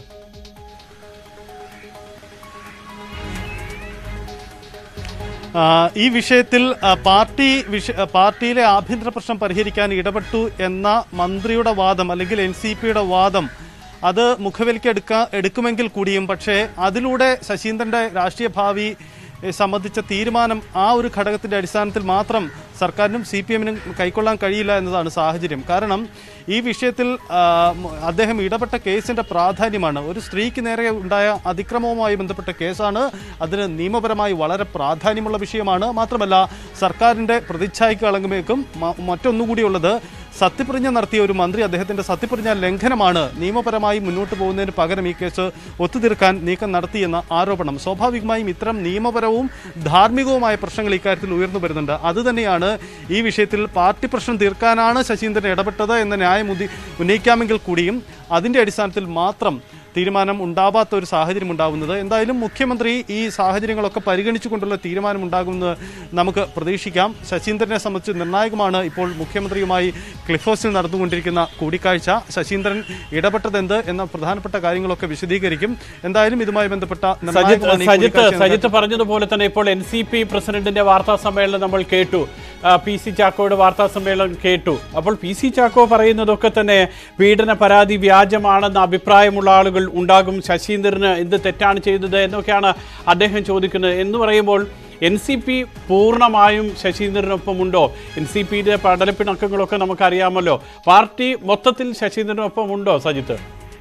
ആ, ഈ വിഷയത്തിൽ ആ, പാർട്ടി വിഷ ആ, പാർട്ടിയിലെ ആഭ്യന്തര പ്രശ്നം പരിഹരിക്കാൻ ഇടപെട്ടു എന്ന മന്ത്രിയുടെ വാദം അല്ലെങ്കിൽ എൻ സി പിയുടെ വാദം അത് മുഖവിലേക്ക് എടുക്കാ എടുക്കുമെങ്കിൽ കൂടിയും പക്ഷേ അതിലൂടെ ശശീന്ദ്രന്റെ രാഷ്ട്രീയ ഭാവി എ, സംബന്ധിച്ച തീരുമാനം ആ ഒരു ഘടകത്തിന്റെ അടിസ്ഥാനത്തിൽ മാത്രം സർക്കാരിനും സി പി എമ്മിനും കൈക്കൊള്ളാൻ കഴിയില്ല എന്നതാണ് സാഹചര്യം കാരണം ഈ വിഷയത്തിൽ ആ, മ- അദ്ദേഹം ഇടപെട്ട കേസിന്റെ പ്രാധാന്യമാണ് ഒരു സ്ത്രീക്ക് നേരെ ഉണ്ടായ അതിക്രമവുമായി ബന്ധപ്പെട്ട കേസാണ് അതിന് നിയമപരമായി വളരെ പ്രാധാന്യമുള്ള വിഷയമാണ് മാത്രമല്ല സർക്കാരിന്റെ പ്രതിച്ഛായക്ക് കളങ്കുമേക്കും മ- മറ്റൊന്നുകൂടിയുള്ളത് സത്യപ്രതിജ്ഞ നടത്തിയ ഒരു മന്ത്രി അദ്ദേഹത്തിന്റെ സത്യപ്രതിജ്ഞ ലംഘനമാണ് നിയമപരമായി മുന്നോട്ട് പോകുന്നതിന് പകരം ഈ കേസ് ഒത്തുതീർക്കാൻ നീക്കം നടത്തിയെന്ന ആരോപണം സ്വാഭാവികമായും ഇത്തരം നിയമപരവും ധാർമ്മികവുമായ പ്രശ്നങ്ങൾ ഇക്കാര്യത്തിൽ ഉയർന്നു വരുന്നുണ്ട് അതുതന്നെയാണ് ഈ വിഷയത്തിൽ പാർട്ടി പ്രശ്നം തീർക്കാനാണ് ശശീന്ദ്രൻ ഇടപെട്ടത് എന്ന ന്യായം ഉന്നി- ഉന്നയിക്കാമെങ്കിൽ കൂടിയും അതിന്റെ അടിസ്ഥാനത്തിൽ മാത്രം തീരുമാനം ഉണ്ടാവാത്ത ഒരു സാഹചര്യം ഉണ്ടാകുന്നത് എന്തായാലും മുഖ്യമന്ത്രി ഈ സാഹചര്യങ്ങളൊക്കെ പരിഗണിച്ചുകൊണ്ടുള്ള തീരുമാനം ഉണ്ടാകുമെന്ന് നമുക്ക് പ്രതീക്ഷിക്കാം ശശീന്ദ്രനെ സംബന്ധിച്ച് നിർണായകമാണ് ഇപ്പോൾ മുഖ്യമന്ത്രിയുമായി ക്ലിഫ് ഹൗസിൽ നടന്നുകൊണ്ടിരിക്കുന്ന കൂടിക്കാഴ്ച ശശീന്ദ്രൻ ഇടപെട്ടതെന്ത് എന്ന പ്രധാനപ്പെട്ട കാര്യങ്ങളൊക്കെ വിശദീകരിക്കും എന്തായാലും ഇതുമായി ബന്ധപ്പെട്ട സജിത്ത് നിർണായകമാണ് ഈ സജിത്ത് കൂടിക്കാഴ്ച സജിത്ത് പറഞ്ഞതുപോലെ തന്നെ ഇപ്പോൾ എൻ സി പി പ്രസിഡന്റിന്റെ വാർത്താ സമ്മേളനം നമ്മൾ കേട്ടു ആ, പി സി ചാക്കോയുടെ വാർത്താ സമ്മേളനം കേട്ടു അപ്പോൾ പി സി ചാക്കോ പറയുന്നതൊക്കെ തന്നെ പീഡന പരാതി വ്യാജമാണെന്ന അഭിപ്രായമുള്ള ആളുകൾ ഉണ്ടാകും ശശീന്ദ്രന് എന്ത് തെറ്റാണ് ചെയ്തത് എന്നൊക്കെയാണ് അദ്ദേഹം ചോദിക്കുന്നത് എന്ന് പറയുമ്പോൾ എൻ സി പി പൂർണ്ണമായും ശശീന്ദ്രനൊപ്പമുണ്ടോ എൻ സി പിയുടെ പടലപ്പിണക്കങ്ങളൊക്കെ നമുക്കറിയാമല്ലോ പാർട്ടി മൊത്തത്തിൽ ശശീന്ദ്രനൊപ്പമുണ്ടോ സജിത്ത്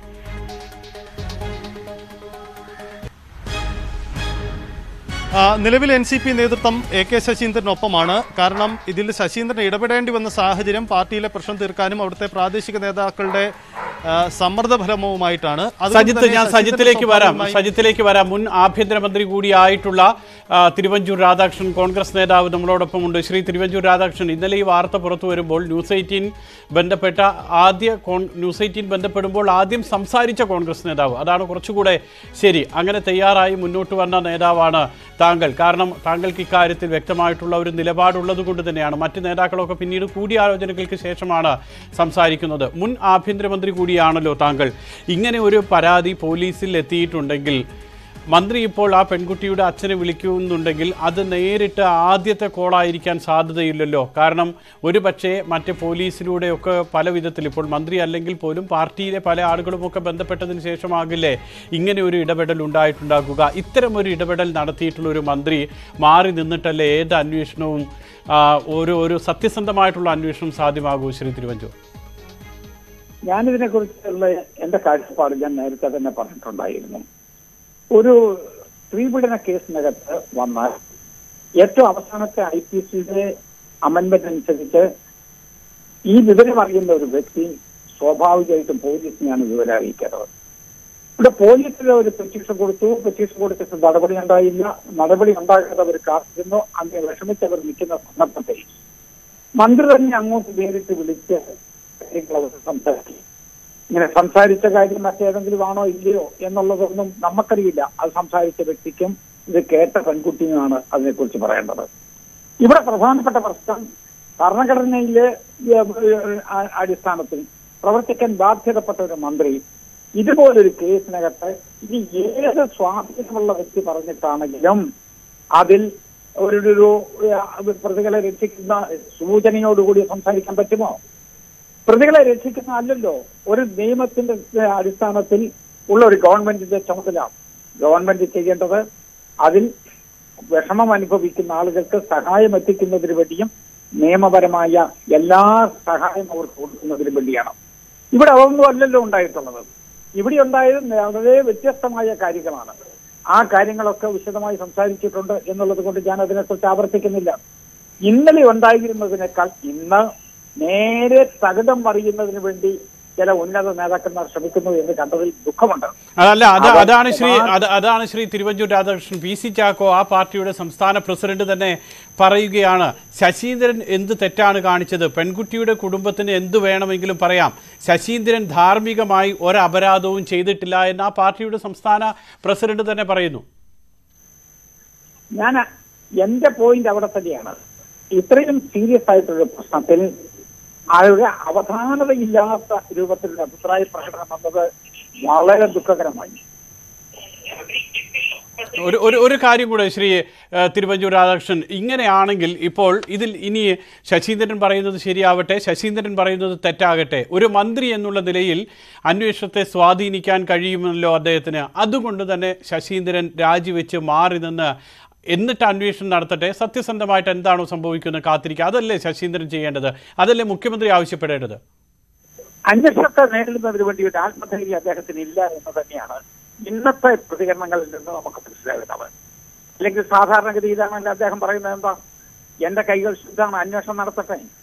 ആ, നിലവിൽ എൻ സി പി നേതൃത്വം എ കെ ശശീന്ദ്രനൊപ്പമാണ് കാരണം ഇതിൽ ശശീന്ദ്രൻ ഇടപെടേണ്ടി വന്ന സാഹചര്യം പാർട്ടിയിലെ പ്രശ്നം തീർക്കാനും അവിടുത്തെ പ്രാദേശിക നേതാക്കളുടെ ആ, സമ്മർദ്ദഫലവുമായിട്ടാണ് അതുകൊണ്ട് സജിത്ത് തന്നെ ഞാൻ ശശീന്ദ്രൻ സജിത്തിലേക്ക് വരാം സ്വാഭാവികമായും സജിത്തിലേക്ക് വരാം മുൻ ആഭ്യന്തരമന്ത്രി കൂടിയായിട്ടുള്ള ആ, തിരുവഞ്ചൂർ രാധാകൃഷ്ണൻ കോൺഗ്രസ് നേതാവ് നമ്മളോടൊപ്പം ഉണ്ട് ശ്രീ തിരുവഞ്ചൂർ രാധാകൃഷ്ണൻ ഇന്നലെ ഈ വാർത്ത പുറത്തു വരുമ്പോൾ ന്യൂസ് എയ്റ്റീൻ ബന്ധപ്പെട്ട ആദ്യ കോൺ ന്യൂസ് എയ്റ്റീൻ ബന്ധപ്പെടുമ്പോൾ ആദ്യം സംസാരിച്ച കോൺഗ്രസ് നേതാവ് അതാണ് കുറച്ചുകൂടെ ശരി അങ്ങനെ തയ്യാറായി മുന്നോട്ട് വന്ന നേതാവാണ് താങ്കൾ കാരണം താങ്കൾക്ക് ഇക്കാര്യത്തിൽ വ്യക്തമായിട്ടുള്ള ഒരു നിലപാടുള്ളത് കൊണ്ട് തന്നെയാണ് മറ്റ് നേതാക്കളൊക്കെ പിന്നീട് കൂടിയാലോചനകൾക്ക് ശേഷമാണ് സംസാരിക്കുന്നത് മുൻ ആഭ്യന്തരമന്ത്രി കൂടിയാണല്ലോ താങ്കൾ ഇങ്ങനെ ഒരു പരാതി പോലീസിൽ എത്തിയിട്ടുണ്ടെങ്കിൽ മന്ത്രി ഇപ്പോൾ ആ പെൺകുട്ടിയുടെ അച്ഛനെ വിളിക്കുന്നുണ്ടെങ്കിൽ അത് നേരിട്ട് ആദ്യത്തെ കോളായിരിക്കാൻ സാധ്യതയില്ലല്ലോ കാരണം ഒരു പക്ഷേ മറ്റ് പോലീസിലൂടെയൊക്കെ പല വിധത്തിൽ ഇപ്പോൾ മന്ത്രി അല്ലെങ്കിൽ പോലും പാർട്ടിയിലെ പല ആളുകളുമൊക്കെ ബന്ധപ്പെട്ടതിന് ശേഷമാകില്ലേ ഇങ്ങനെ ഒരു ഇടപെടൽ ഉണ്ടായിട്ടുണ്ടാകുക ഇത്തരം ഒരു ഇടപെടൽ നടത്തിയിട്ടുള്ള ഒരു മന്ത്രി മാറി നിന്നിട്ടല്ലേ ഏത് അന്വേഷണവും ആ, ഒരു ഒരു സത്യസന്ധമായിട്ടുള്ള അന്വേഷണം സാധ്യമാകൂ ശ്രീ തിരുവഞ്ചൂർ ഞാനിതിനെ കുറിച്ചുള്ള എന്റെ കാഴ്ചപ്പാട് ഞാൻ നേരത്തെ തന്നെ പറഞ്ഞിട്ടുണ്ടായിരുന്നു ഒരു സ്ത്രീപീഡന കേസിനകത്ത് വന്നാൽ ഏറ്റവും അവസാനത്തെ ഐ പി സിയുടെ അമെന്റ്മെന്റ് അനുസരിച്ച് ഈ വിവരം അറിയുന്ന ഒരു വ്യക്തി സ്വാഭാവികമായിട്ടും പോലീസിനെയാണ് വിവരം അറിയിക്കേണ്ടത് ഇവിടെ പോലീസിൽ ഒരു പെറ്റീഷൻ കൊടുത്തു പെറ്റീഷൻ കൊടുത്തിട്ട് നടപടി ഉണ്ടായില്ല നടപടി ഉണ്ടാകാതെ അവർ കാത്തിരുന്നു അങ്ങനെ വിഷമിച്ചവർ നിൽക്കുന്ന സന്ദർഭത്തിൽ മന്ത്രി തന്നെ അങ്ങോട്ട് നേരിട്ട് വിളിച്ച് കാര്യങ്ങൾ അവർ സംസാരിക്കും ഇങ്ങനെ സംസാരിച്ച കാര്യം മറ്റേതെങ്കിലും ആണോ ഇല്ലയോ എന്നുള്ളതൊന്നും നമുക്കറിയില്ല അത് സംസാരിച്ച വ്യക്തിക്കും ഇത് കേട്ട പെൺകുട്ടിയുമാണ് അതിനെക്കുറിച്ച് പറയേണ്ടത് ഇവിടെ പ്രധാനപ്പെട്ട പ്രശ്നം ഭരണഘടനയിലെ ഏഹ്, ആ- അടിസ്ഥാനത്തിൽ പ്രവർത്തിക്കാൻ ബാധ്യതപ്പെട്ട ഒരു മന്ത്രി ഇതുപോലൊരു കേസിനകത്ത് ഇനി ഏത് സ്വാധീനമുള്ള വ്യക്തി പറഞ്ഞിട്ടാണെങ്കിലും അതിൽ ഒരു ഒരു ഏഹ്, പ്രതികളെ രക്ഷിക്കുന്ന സൂചനയോടുകൂടി സംസാരിക്കാൻ പറ്റുമോ പ്രതികളെ രക്ഷിക്കുന്ന അല്ലല്ലോ ഒരു നിയമത്തിന്റെ ഏഹ്, അടിസ്ഥാനത്തിൽ ഉള്ള ഒരു ഗവൺമെന്റിന്റെ ചുമതല ഗവൺമെന്റ് ചെയ്യേണ്ടത് അതിൽ വിഷമം അനുഭവിക്കുന്ന ആളുകൾക്ക് സഹായം എത്തിക്കുന്നതിന് വേണ്ടിയും നിയമപരമായ എല്ലാ സഹായം അവർക്ക് കൊടുക്കുന്നതിന് വേണ്ടിയാണ് ഇവിടെ അതൊന്നും അല്ലല്ലോ ഉണ്ടായിട്ടുള്ളത് ഇവിടെ ഉണ്ടായത് വളരെ വ്യത്യസ്തമായ കാര്യങ്ങളാണ് ആ കാര്യങ്ങളൊക്കെ വിശദമായി സംസാരിച്ചിട്ടുണ്ട് എന്നുള്ളത് കൊണ്ട് ഞാൻ അതിനെക്കുറിച്ച് ആവർത്തിക്കുന്നില്ല ഇന്നലെ ഉണ്ടായിരുന്നതിനേക്കാൾ ഇന്ന് നേരെ തകിടം മറിയുന്നതിന് വേണ്ടി ചില ഉന്നത നേതാക്കന്മാർ ശ്രമിക്കുന്നു എന്ന് കണ്ടതിൽ ദുഃഖമുണ്ട് അതല്ല അത് അവർ അതാണ് ശ്രീ പ്രധാന- അത് അതാണ് ശ്രീ തിരുവഞ്ചൂർ രാധാകൃഷ്ണൻ പി സി ചാക്കോ ആ പാർട്ടിയുടെ സംസ്ഥാന പ്രസിഡന്റ് തന്നെ പറയുകയാണ് ശശീന്ദ്രൻ എന്ത് തെറ്റാണ് കാണിച്ചത് പെൺകുട്ടിയുടെ കുടുംബത്തിന് എന്ത് വേണമെങ്കിലും പറയാം ശശീന്ദ്രൻ ധാർമ്മികമായി ഒരപരാധവും ചെയ്തിട്ടില്ല എന്ന് ആ പാർട്ടിയുടെ സംസ്ഥാന പ്രസിഡന്റ് തന്നെ പറയുന്നു ഞാൻ എന്റെ പോയിന്റ് അവിടെ തന്നെയാണ് ഇത്രയും സീരിയസ് ആയിട്ടുള്ള പ്രശ്നത്തിൽ ആളുടെ അവധാനതയില്ലാത്ത രൂപത്തിലുള്ള അഭിപ്രായ പ്രകടനം വന്നത് വളരെ ദുഃഖകരമായി ഒരു ഒരു ഒരു കാര്യം കൂടെ ശ്രീ ഏഹ്, തിരുവഞ്ചൂർ രാധാകൃഷ്ണൻ ഇങ്ങനെയാണെങ്കിൽ ഇപ്പോൾ ഇതിൽ ഇനി ശശീന്ദ്രൻ പറയുന്നത് ശരിയാവട്ടെ ശശീന്ദ്രൻ പറയുന്നത് തെറ്റാകട്ടെ ഒരു മന്ത്രി എന്നുള്ള നിലയിൽ അന്വേഷണത്തെ സ്വാധീനിക്കാൻ കഴിയുമല്ലോ അദ്ദേഹത്തിന് അതുകൊണ്ട് തന്നെ ശശീന്ദ്രൻ രാജിവെച്ച് മാറി നിന്ന് എന്നിട്ട് അന്വേഷണം നടത്തട്ടെ സത്യസന്ധമായിട്ട് എന്താണോ സംഭവിക്കുന്നത് കാത്തിരിക്കുക അതല്ലേ ശശീന്ദ്രൻ ചെയ്യേണ്ടത് അതല്ലേ മുഖ്യമന്ത്രി ആവശ്യപ്പെടേണ്ടത് അന്വേഷണത്തെ നേരിടുന്നതിന് വേണ്ടി ഒരു ആത്മധൈര്യം അദ്ദേഹത്തിന് ഇല്ല എന്ന് തന്നെയാണ് ഇന്നത്തെ പ്രതികരണങ്ങളിൽ നിന്ന് നമുക്ക് മനസ്സിലാകുന്നത് അല്ലെങ്കിൽ സാധാരണഗതിയിലാണെങ്കിൽ അദ്ദേഹം പറയുന്നത് എന്താ എന്റെ കൈകൾ ശുദ്ധമാണ് അന്വേഷണം നടത്തട്ടെ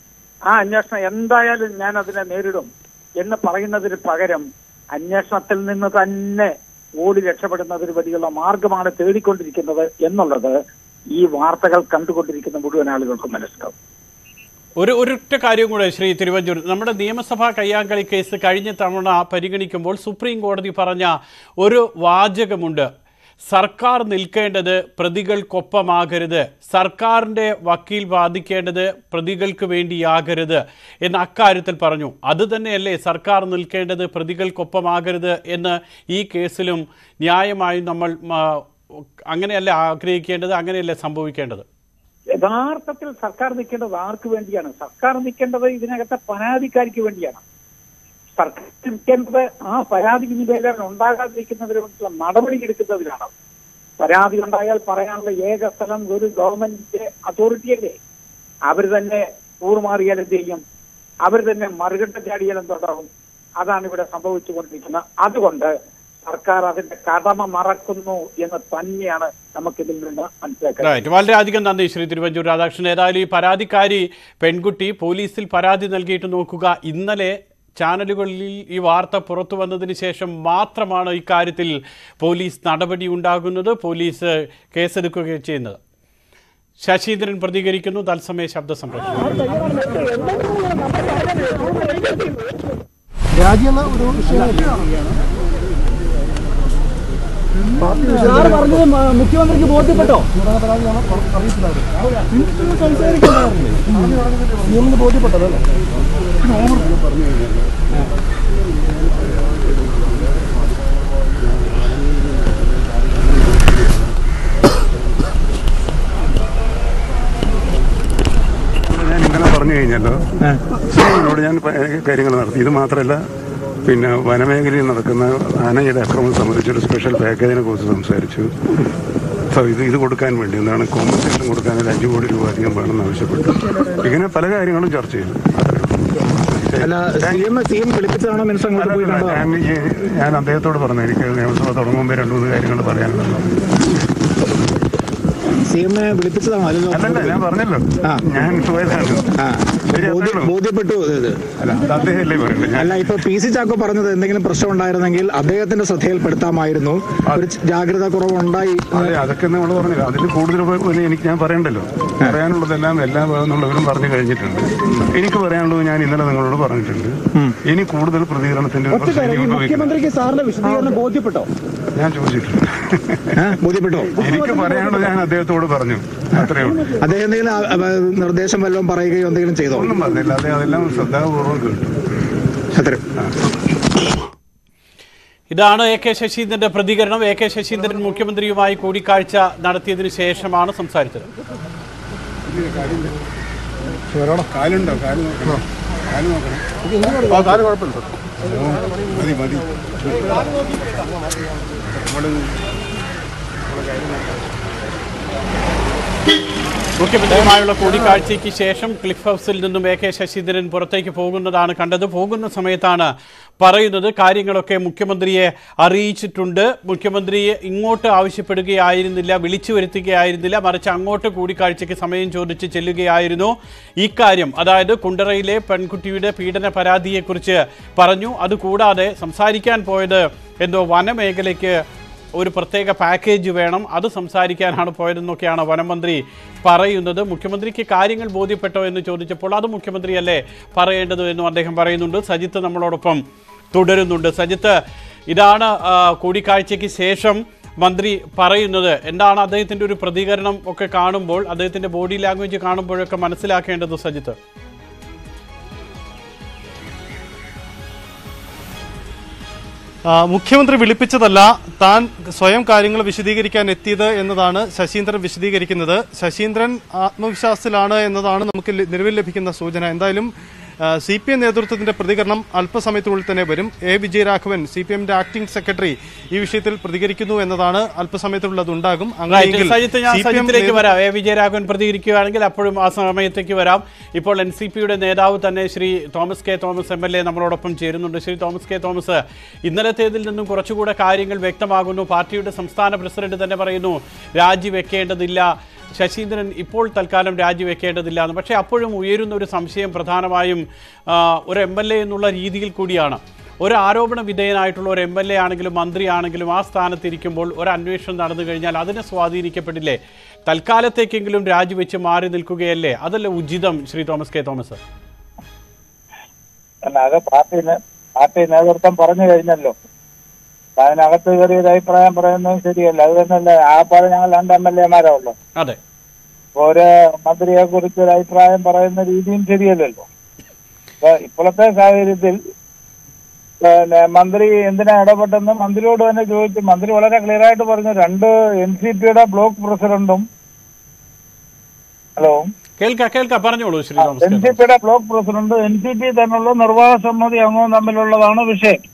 ആ അന്വേഷണം എന്തായാലും ഞാൻ അതിനെ നേരിടും എന്ന് പറയുന്നതിന് പകരം അന്വേഷണത്തിൽ നിന്ന് തന്നെ ഓടി രക്ഷപ്പെടുന്നതിന് വലിയുള്ള മാർഗമാണ് തേടിക്കൊണ്ടിരിക്കുന്നത് എന്നുള്ളത് ഈ വാർത്തകൾ കണ്ടുകൊണ്ടിരിക്കുന്ന മുഴുവൻ ആളുകൾക്കും മനസ്സിലാവും ഒരു ഒരൊറ്റ കാര്യം കൂടെ ശ്രീ തിരുവഞ്ചൂർ നമ്മുടെ നിയമസഭാ കയ്യാങ്കളി കേസ് കഴിഞ്ഞ തവണ പരിഗണിക്കുമ്പോൾ സുപ്രീം കോടതി പറഞ്ഞ ഒരു വാചകമുണ്ട് സർക്കാർ നിൽക്കേണ്ടത് പ്രതികൾക്കൊപ്പമാകരുത് സർക്കാരിൻ്റെ വക്കീൽ വാദിക്കേണ്ടത് പ്രതികൾക്ക് വേണ്ടിയാകരുത് എന്ന് അക്കാര്യത്തിൽ പറഞ്ഞു അത് തന്നെയല്ലേ സർക്കാർ നിൽക്കേണ്ടത് പ്രതികൾക്കൊപ്പമാകരുത് എന്ന് ഈ കേസിലും ന്യായമായും നമ്മൾ ആ, അങ്ങനെയല്ല ആഗ്രഹിക്കേണ്ടത് അങ്ങനെയല്ലേ സംഭവിക്കേണ്ടത് യഥാർത്ഥത്തിൽ സർക്കാർ നിൽക്കേണ്ടത് ആർക്ക് വേണ്ടിയാണ് സർക്കാർ നിൽക്കേണ്ടത് ഇതിനകത്തെ പരാതിക്കാരിക്ക് വേണ്ടിയാണ് സർക്കാർ നിൽക്കേണ്ടത് ആ പരാതി ഇനി പേരിൽ ഉണ്ടാകാതിരിക്കുന്നതിന് വേണ്ടിയുള്ള നടപടി എടുക്കുന്നതിലാണ് പരാതി ഉണ്ടായാൽ പറയാനുള്ള ഏക സ്ഥലം ഒരു ഗവൺമെന്റ് അതോറിറ്റിയല്ലേ അവർ തന്നെ കൂറുമാറിയാൽ എന്ത് ചെയ്യും അവർ തന്നെ മറുകട്ട ചാടിയാൽ എന്തുണ്ടാകും അതാണ് ഇവിടെ സംഭവിച്ചുകൊണ്ടിരിക്കുന്നത് അതുകൊണ്ട് സർക്കാർ അതിന്റെ കടമ മറക്കുന്നു എന്ന് തന്നെയാണ് നമുക്കിതിൽ നിന്ന് മനസ്സിലാക്കാൻ റൈറ്റ് വളരെയധികം നന്ദി ശ്രീ തിരുവഞ്ചൂർ രാധാകൃഷ്ണൻ ഏതായാലും ഈ പരാതിക്കാരി പെൺകുട്ടി പോലീസിൽ പരാതി നൽകിയിട്ട് നോക്കുക ഇന്നലെ ചാനലുകളിൽ ഈ വാർത്ത പുറത്തു വന്നതിന് ശേഷം മാത്രമാണ് ഇക്കാര്യത്തിൽ പോലീസ് നടപടി ഉണ്ടാകുന്നത് പോലീസ് കേസെടുക്കുകയും ചെയ്യുന്നത് ശശീന്ദ്രൻ പ്രതികരിക്കുന്നു തത്സമയ ശബ്ദ സംരക്ഷണം രാജ്യം ഒരു വിഷയമല്ല സാറ് പറഞ്ഞത് മ- മുഖ്യമന്ത്രിക്ക് ബോധ്യപ്പെട്ടോ നിയമത്തിന് ബോധ്യപ്പെട്ടതല്ലേ ഞാൻ ഇന്നലെ പറഞ്ഞു കഴിഞ്ഞല്ലോ എന്നോട് ഞാൻ പ- കാര്യങ്ങൾ നടത്തി ഇത് മാത്രമല്ല പിന്നെ വനമേഖലയിൽ നടക്കുന്ന ആനയുടെ അക്രമം സംബന്ധിച്ചൊരു സ്പെഷ്യൽ പാക്കേജിനെ കുറിച്ച് സംസാരിച്ചു സോ ഇത് ഇത് കൊടുക്കാൻ വേണ്ടി എന്താണ് കോമ്പൻസേഷൻ കൊടുക്കാൻ ഒരു അഞ്ചു കോടി രൂപ അധികം വേണമെന്ന് ആവശ്യപ്പെട്ടു ഇങ്ങനെ പല കാര്യങ്ങളും ചർച്ച ചെയ്തു അല്ല സി എം സി എം വിളിപ്പിച്ചതാണോ മിനിസ്റ്റർ അങ്ങോട്ട് പോയി കണ്ടോ ഞാൻ ഈ- ഞാൻ അദ്ദേഹത്തോട് പറഞ്ഞു എനിക്ക് നിയമസഭ തുടങ്ങുമ്പോൾ രണ്ട് മൂന്ന് കാര്യങ്ങൾ പറയാനുള്ളത് സി എമ്മിനെ വിളിപ്പിച്ചതാണോ അല്ലല്ലോ അല്ലല്ല ഞാൻ പറഞ്ഞല്ലോ ഞാൻ പോയതാണ് ആ ശരി, അത്രേ ബോധ്യ- ഉള്ളൂ. ബോധ്യപ്പെട്ടു ഇത് അല്ല അത് അദ്ദേഹമല്ലേ പറയണ്ടേ ഞാൻ അല്ല ഇപ്പൊ പി സി ചാക്കോ പറഞ്ഞത് എന്തെങ്കിലും പ്രശ്നം ഉണ്ടായിരുന്നെങ്കിൽ അദ്ദേഹത്തിന്റെ ശ്രദ്ധയിൽപ്പെടുത്താമായിരുന്നു ഒരു ജാഗ്രത കുറവുണ്ടായി അതെ അതൊക്കെ നമ്മൾ പറഞ്ഞില്ല അതിൽ കൂടുതൽ ഇപ്പൊ എനിക്ക് ഞാൻ പറയണ്ടല്ലോ പറയാനുള്ളതെല്ലാം എല്ലാ ഭാഗത്തുള്ളവരും പറഞ്ഞു കഴിഞ്ഞിട്ടുണ്ട് എനിക്ക് പറയാനുള്ളത് ഞാൻ ഇന്നലെ നിങ്ങളോട് പറഞ്ഞിട്ടുണ്ട് ഇനി കൂടുതൽ പ്രതികരണത്തിന്റെ ഒരു പ്രശ്നം ഇനി ഉത്ഭവിക്കില്ല. മുഖ്യമന്ത്രിക്ക് സാറിന്റെ വിശദീകരണം ബോധ്യപ്പെട്ടോ ഞാൻ ചോദിച്ചിട്ടുണ്ട് ബോധ്യപ്പെട്ടോ എനിക്ക് പറയാനുള്ളത് ഞാൻ അദ്ദേഹത്തോട് പറഞ്ഞു അത്രേ ഉള്ളൂ അദ്ദേഹം എന്തെങ്കിലും ആ, ആ, നിർദ്ദേശം വല്ലതും പറയുകയോ എന്തെങ്കിലും ചെയ്തോ ഒന്നും പറഞ്ഞില്ല അദ്ദേഹം അതെല്ലാം ശ്രദ്ധാപൂർവ്വം കേട്ടു അത്രയും ഇതാണ് എ കെ ശശീന്ദ്രന്റെ പ്രതികരണം എ കെ ശശീന്ദ്രൻ മുഖ്യമന്ത്രിയുമായി കൂടിക്കാഴ്ച നടത്തിയതിനു ശേഷമാണ് സംസാരിച്ചത് കാലുണ്ടോ കാല് നോക്കണം കാല് നോക്കണം ആ കാര്യം കുഴപ്പമില്ല സാർ മതി മതി മുഖ്യമന്ത്രിയുമായുള്ള കൂടിക്കാഴ്ചയ്ക്ക് ശേഷം ക്ലിഫ് ഹൗസിൽ നിന്നും എ കെ ശശീന്ദ്രൻ പുറത്തേക്ക് പോകുന്നതാണ് കണ്ടത് പോകുന്ന സമയത്താണ് പറയുന്നത് കാര്യങ്ങളൊക്കെ മുഖ്യമന്ത്രിയെ അറിയിച്ചിട്ടുണ്ട് മുഖ്യമന്ത്രിയെ ഇങ്ങോട്ട് ആവശ്യപ്പെടുകയായിരുന്നില്ല വിളിച്ചു വരുത്തുകയായിരുന്നില്ല മറിച്ച് അങ്ങോട്ട് കൂടിക്കാഴ്ചയ്ക്ക് സമയം ചോദിച്ച് ചെല്ലുകയായിരുന്നു ഇക്കാര്യം അതായത് കുണ്ടറയിലെ പെൺകുട്ടിയുടെ പീഡന പരാതിയെക്കുറിച്ച് പറഞ്ഞു അതുകൂടാതെ സംസാരിക്കാൻ പോയത് എന്തോ വനമേഖലയ്ക്ക് ഒരു പ്രത്യേക പാക്കേജ് വേണം അത് സംസാരിക്കാനാണ് പോയതെന്നൊക്കെയാണ് വനമന്ത്രി പറയുന്നത് മുഖ്യമന്ത്രിക്ക് കാര്യങ്ങൾ ബോധ്യപ്പെട്ടോ എന്ന് ചോദിച്ചപ്പോൾ അത് മുഖ്യമന്ത്രിയല്ലേ പറയേണ്ടത് എന്നും അദ്ദേഹം പറയുന്നുണ്ട് സജിത്ത് നമ്മളോടൊപ്പം തുടരുന്നുണ്ട് സജിത്ത് ഇതാണ് ആ, കൂടിക്കാഴ്ചയ്ക്ക് ശേഷം മന്ത്രി പറയുന്നത് എന്താണ് അദ്ദേഹത്തിൻ്റെ ഒരു പ്രതികരണം ഒക്കെ കാണുമ്പോൾ അദ്ദേഹത്തിൻ്റെ ബോഡി ലാംഗ്വേജ് കാണുമ്പോഴൊക്കെ മനസ്സിലാക്കേണ്ടത് സജിത്ത് ആ, മുഖ്യമന്ത്രി വിളിപ്പിച്ചതല്ല താൻ സ്വയം കാര്യങ്ങൾ വിശദീകരിക്കാൻ എത്തിയത് എന്നതാണ് ശശീന്ദ്രൻ വിശദീകരിക്കുന്നത് ശശീന്ദ്രൻ ആത്മവിശ്വാസത്തിലാണ് എന്നതാണ് നമുക്ക് ലി- നിലവിൽ ലഭിക്കുന്ന സൂചന എന്തായാലും സി പി എം നേതൃത്വത്തിന്റെ പ്രതികരണം അല്പസമയത്തിനുള്ളിൽ തന്നെ വരും എ വിജയരാഘവൻ സി പി എമ്മിന്റെ ആക്ടിംഗ് സെക്രട്ടറി ഈ വിഷയത്തിൽ പ്രതികരിക്കുന്നു എന്നതാണ് അല്പസമയത്തിനുള്ളിൽ അത് ഉണ്ടാകും അങ്ങനെയെങ്കിൽ സജിത്ത് ഞാൻ CPM സജിത്തിലേക്ക് നേതൃ- വരാം എ വിജയരാഘവൻ പ്രതികരിക്കുകയാണെങ്കിൽ അപ്പോഴും ആ സമയത്തേക്ക് വരാം ഇപ്പോൾ എൻ സി പിയുടെ നേതാവ് തന്നെ Shri Thomas K Thomas M L A നമ്മളോടൊപ്പം ചേരുന്നുണ്ട് ശ്രീ തോമസ് കെ തോമസ് ഇന്നലത്തേതിൽ നിന്നും കുറച്ചുകൂടെ കാര്യങ്ങൾ വ്യക്തമാകുന്നു പാർട്ടിയുടെ സംസ്ഥാന പ്രസിഡന്റ് തന്നെ പറയുന്നു രാജിവെക്കേണ്ടതില്ല ശശീന്ദ്രൻ ഇപ്പോൾ തൽക്കാലം രാജിവെക്കേണ്ടതില്ല എന്ന് പക്ഷേ അപ്പോഴും ഉയരുന്ന ഒരു സംശയം പ്രധാനമായും ആ, ഒരു എം എൽ എ എന്നുള്ള രീതിയിൽ കൂടിയാണ് ഒരു ആരോപണ വിധേയനായിട്ടുള്ള ഒരു എം എൽ എ ആണെങ്കിലും മന്ത്രിയാണെങ്കിലും ആ സ്ഥാനത്തിരിക്കുമ്പോൾ ഒരു അന്വേഷണം നടന്നു കഴിഞ്ഞാൽ അതിനെ സ്വാധീനിക്കപ്പെടില്ലേ തൽക്കാലത്തേക്കെങ്കിലും രാജിവെച്ച് മാറി നിൽക്കുകയല്ലേ അതല്ലേ ഉചിതം ശ്രീ തോമസ് കെ തോമസ് അല്ല അത് പാർട്ടി നേ- പാർട്ടി നേതൃത്വം പറഞ്ഞു കഴിഞ്ഞല്ലോ അതിനകത്ത് കയറി ഒരു അഭിപ്രായം പറയുന്നത് ശരിയല്ല അത് തന്നെയല്ലേ ആ പോലെ ഞങ്ങൾ രണ്ട് എം എൽ എമാരാ ഉള്ളു അതെ ഒരു മന്ത്രിയെ കുറിച്ച് ഒരു അഭിപ്രായം പറയുന്ന രീതിയും ശരിയല്ലല്ലോ അപ്പൊ ഇപ്പോഴത്തെ സാഹചര്യത്തിൽ പിന്നെ മന്ത്രി എന്തിനാ ഇടപെട്ടെന്ന് മന്ത്രിയോട് തന്നെ ചോദിച്ചു മന്ത്രി വളരെ ക്ലിയർ ആയിട്ട് പറഞ്ഞു രണ്ട് എൻ സി പിയുടെ ബ്ലോക്ക് പ്രസിഡന്റും ഹലോ കേൾക്കാം കേൾക്കാം പറഞ്ഞോളൂ Shri Thomas N K C Thomas. പിയുടെ block president N C P തമ്മിലുള്ള നിർവാഹക സമിതി അംഗവും തമ്മിലുള്ളതാണ് വിഷയം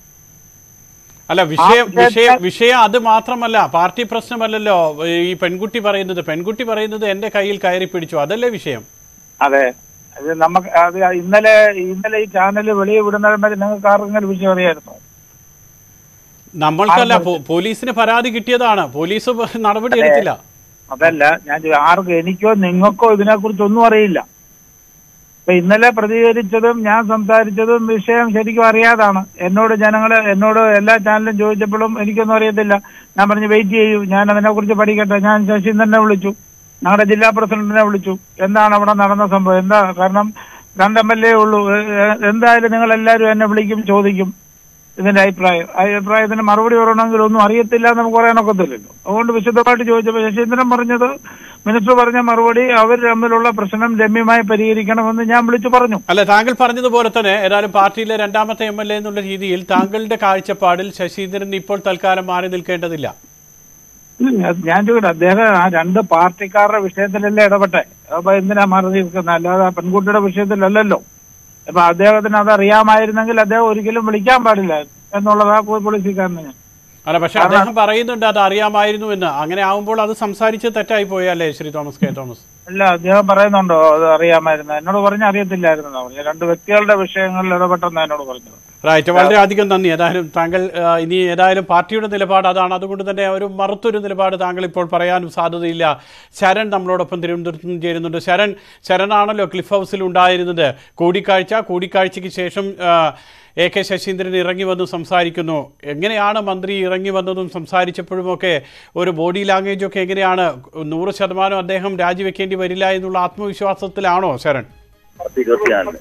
അല്ല വിഷയം ആ വിഷയത്തെ- വിഷയം വിഷയം അത് മാത്രമല്ല പാർട്ടി പ്രശ്നമല്ലല്ലോ ഈ പെൺകുട്ടി പറയുന്നത് പെൺകുട്ടി പറയുന്നത് എന്റെ കയ്യിൽ കയറി പിടിച്ചു അതല്ലേ വിഷയം അതെ അത് നമുക്ക് അത് ഇന്നലെ ഇന്നലെ ഈ ചാനൽ വെളിയിൽ വിടുന്നതിന് നിങ്ങൾക്ക് ആർക്കെങ്കിലും വിഷയം അറിയായിരുന്നു നമ്മൾക്കല്ല ആ, പോ- പോലീസിന് പരാതി കിട്ടിയതാണ് പോലീസ് പ- നടപടി എടുത്തില്ല അതല്ല ഞാൻ ചോ- ആർക്കും എനിക്കോ നിങ്ങൾക്കോ ഇതിനെക്കുറിച്ച് ഒന്നും അറിയില്ല ഇപ്പൊ ഇന്നലെ പ്രതികരിച്ചതും ഞാൻ സംസാരിച്ചതും വിഷയം ശരിക്കും അറിയാതാണ് എന്നോട് ജനങ്ങള് എന്നോട് എല്ലാ ചാനലും ചോദിച്ചപ്പോഴും എനിക്കൊന്നും അറിയത്തില്ല ഞാൻ പറഞ്ഞു വെയിറ്റ് ചെയ്യൂ ഞാൻ അതിനെക്കുറിച്ച് പഠിക്കട്ടെ ഞാൻ ശശീന്ദ്രനെ വിളിച്ചു ഞങ്ങളുടെ ജില്ലാ പ്രസിഡന്റിനെ വിളിച്ചു എന്താണ് അവിടെ നടന്ന സംഭവം എന്താ കാരണം രണ്ട് എം എൽ എ ഉള്ളൂ ഏ- ഏ- എന്തായാലും നിങ്ങൾ എല്ലാവരും എന്നെ വിളിക്കും ചോദിക്കും ഇതിന്റെ അഭിപ്രായം ആ അഭിപ്രായത്തിന് മറുപടി പറയണമെങ്കിൽ ഒന്നും അറിയത്തില്ല എന്ന് നമുക്ക് പറയാനൊക്കത്തില്ലല്ലോ അതുകൊണ്ട് വിശദമായിട്ട് ചോദിച്ചപ്പോൾ ശശീന്ദ്രൻ പറഞ്ഞത് മിനിസ്റ്റർ പറഞ്ഞ മറുപടി അവർ തമ്മിലുള്ള പ്രശ്നം രമ്യമായി പരിഹരിക്കണമെന്ന് ഞാൻ വിളിച്ചു പറഞ്ഞു അല്ല താങ്കൾ പറഞ്ഞതുപോലെ തന്നെ ഏതായാലും പാർട്ടിയിലെ രണ്ടാമത്തെ എം എൽ എ എന്നുള്ള രീതിയിൽ താങ്കളുടെ കാഴ്ചപ്പാടിൽ ശശീന്ദ്രൻ ഇപ്പോൾ തൽക്കാലം മാറി നിൽക്കേണ്ടതില്ല ഞാൻ- ഞാൻ ചോദിക്കട്ടെ അദ്ദേഹം ആ രണ്ട് പാർട്ടിക്കാരുടെ വിഷയത്തിലല്ലേ ഇടപെട്ടെ അപ്പൊ എന്തിനാ മാറി നിൽക്കുന്നത് അല്ലാതെ ആ പെൺകുട്ടിയുടെ വിഷയത്തിലല്ലല്ലോ അപ്പൊ അദ്ദേഹത്തിന് അത് അറിയാമായിരുന്നെങ്കിൽ അദ്ദേഹം ഒരിക്കലും വിളിക്കാൻ പാടില്ല എന്നുള്ളതാ പോലീസുകാരന് ഞാൻ അല്ല പക്ഷെ അദ്ദേഹം പറയുന്നുണ്ട് അത് അറിയാമായിരുന്നു എന്ന് അങ്ങനെ ആവുമ്പോൾ അത് സംസാരിച്ച് തെറ്റായി പോയല്ലേ ശ്രീ തോമസ് കെ തോമസ് അല്ല അദ്ദേഹം പറയുന്നുണ്ടോ അത് അറിയാമായിരുന്നു എന്നോട് പറഞ്ഞ അറിയത്തില്ലായിരുന്നു പറഞ്ഞു രണ്ട് വ്യക്തികളുടെ വിഷയങ്ങളിൽ ഇടപെട്ടെന്ന് എന്നോട് പറഞ്ഞത് റൈറ്റ് വളരെ അധികം നന്ദി ഏതായാലും താങ്കൾ ആ, ഇനി ഏതായാലും പാർട്ടിയുടെ നിലപാട് അതാണ് അതുകൊണ്ട് തന്നെ ഒരു മറുത്തൊരു നിലപാട് താങ്കൾ ഇപ്പോൾ പറയാനും സാധ്യതയില്ല ശരൺ നമ്മളോടൊപ്പം തിരുവനന്തപുരത്ത് നിന്ന് ചേരുന്നുണ്ട് ശരൺ ശരണാണല്ലോ ക്ലിഫ് ഹൗസിൽ ഉണ്ടായിരുന്നത് കൂടിക്കാഴ്ച കൂടിക്കാഴ്ചയ്ക്ക് ശേഷം ആ, എ കെ ശശീന്ദ്രൻ ഇറങ്ങി വന്ന് സംസാരിക്കുന്നു എങ്ങനെയാണ് മന്ത്രി ഇറങ്ങി വന്നതും സംസാരിച്ചപ്പോഴുമൊക്കെ ഒരു ബോഡി ലാംഗ്വേജൊക്കെ എങ്ങനെയാണ് നൂറ് ശതമാനം അദ്ദേഹം രാജിവെക്കേണ്ടി വരില്ല എന്നുള്ള ആത്മവിശ്വാസത്തിലാണോ ശരൺ ഇരുപത്തിനാലിന്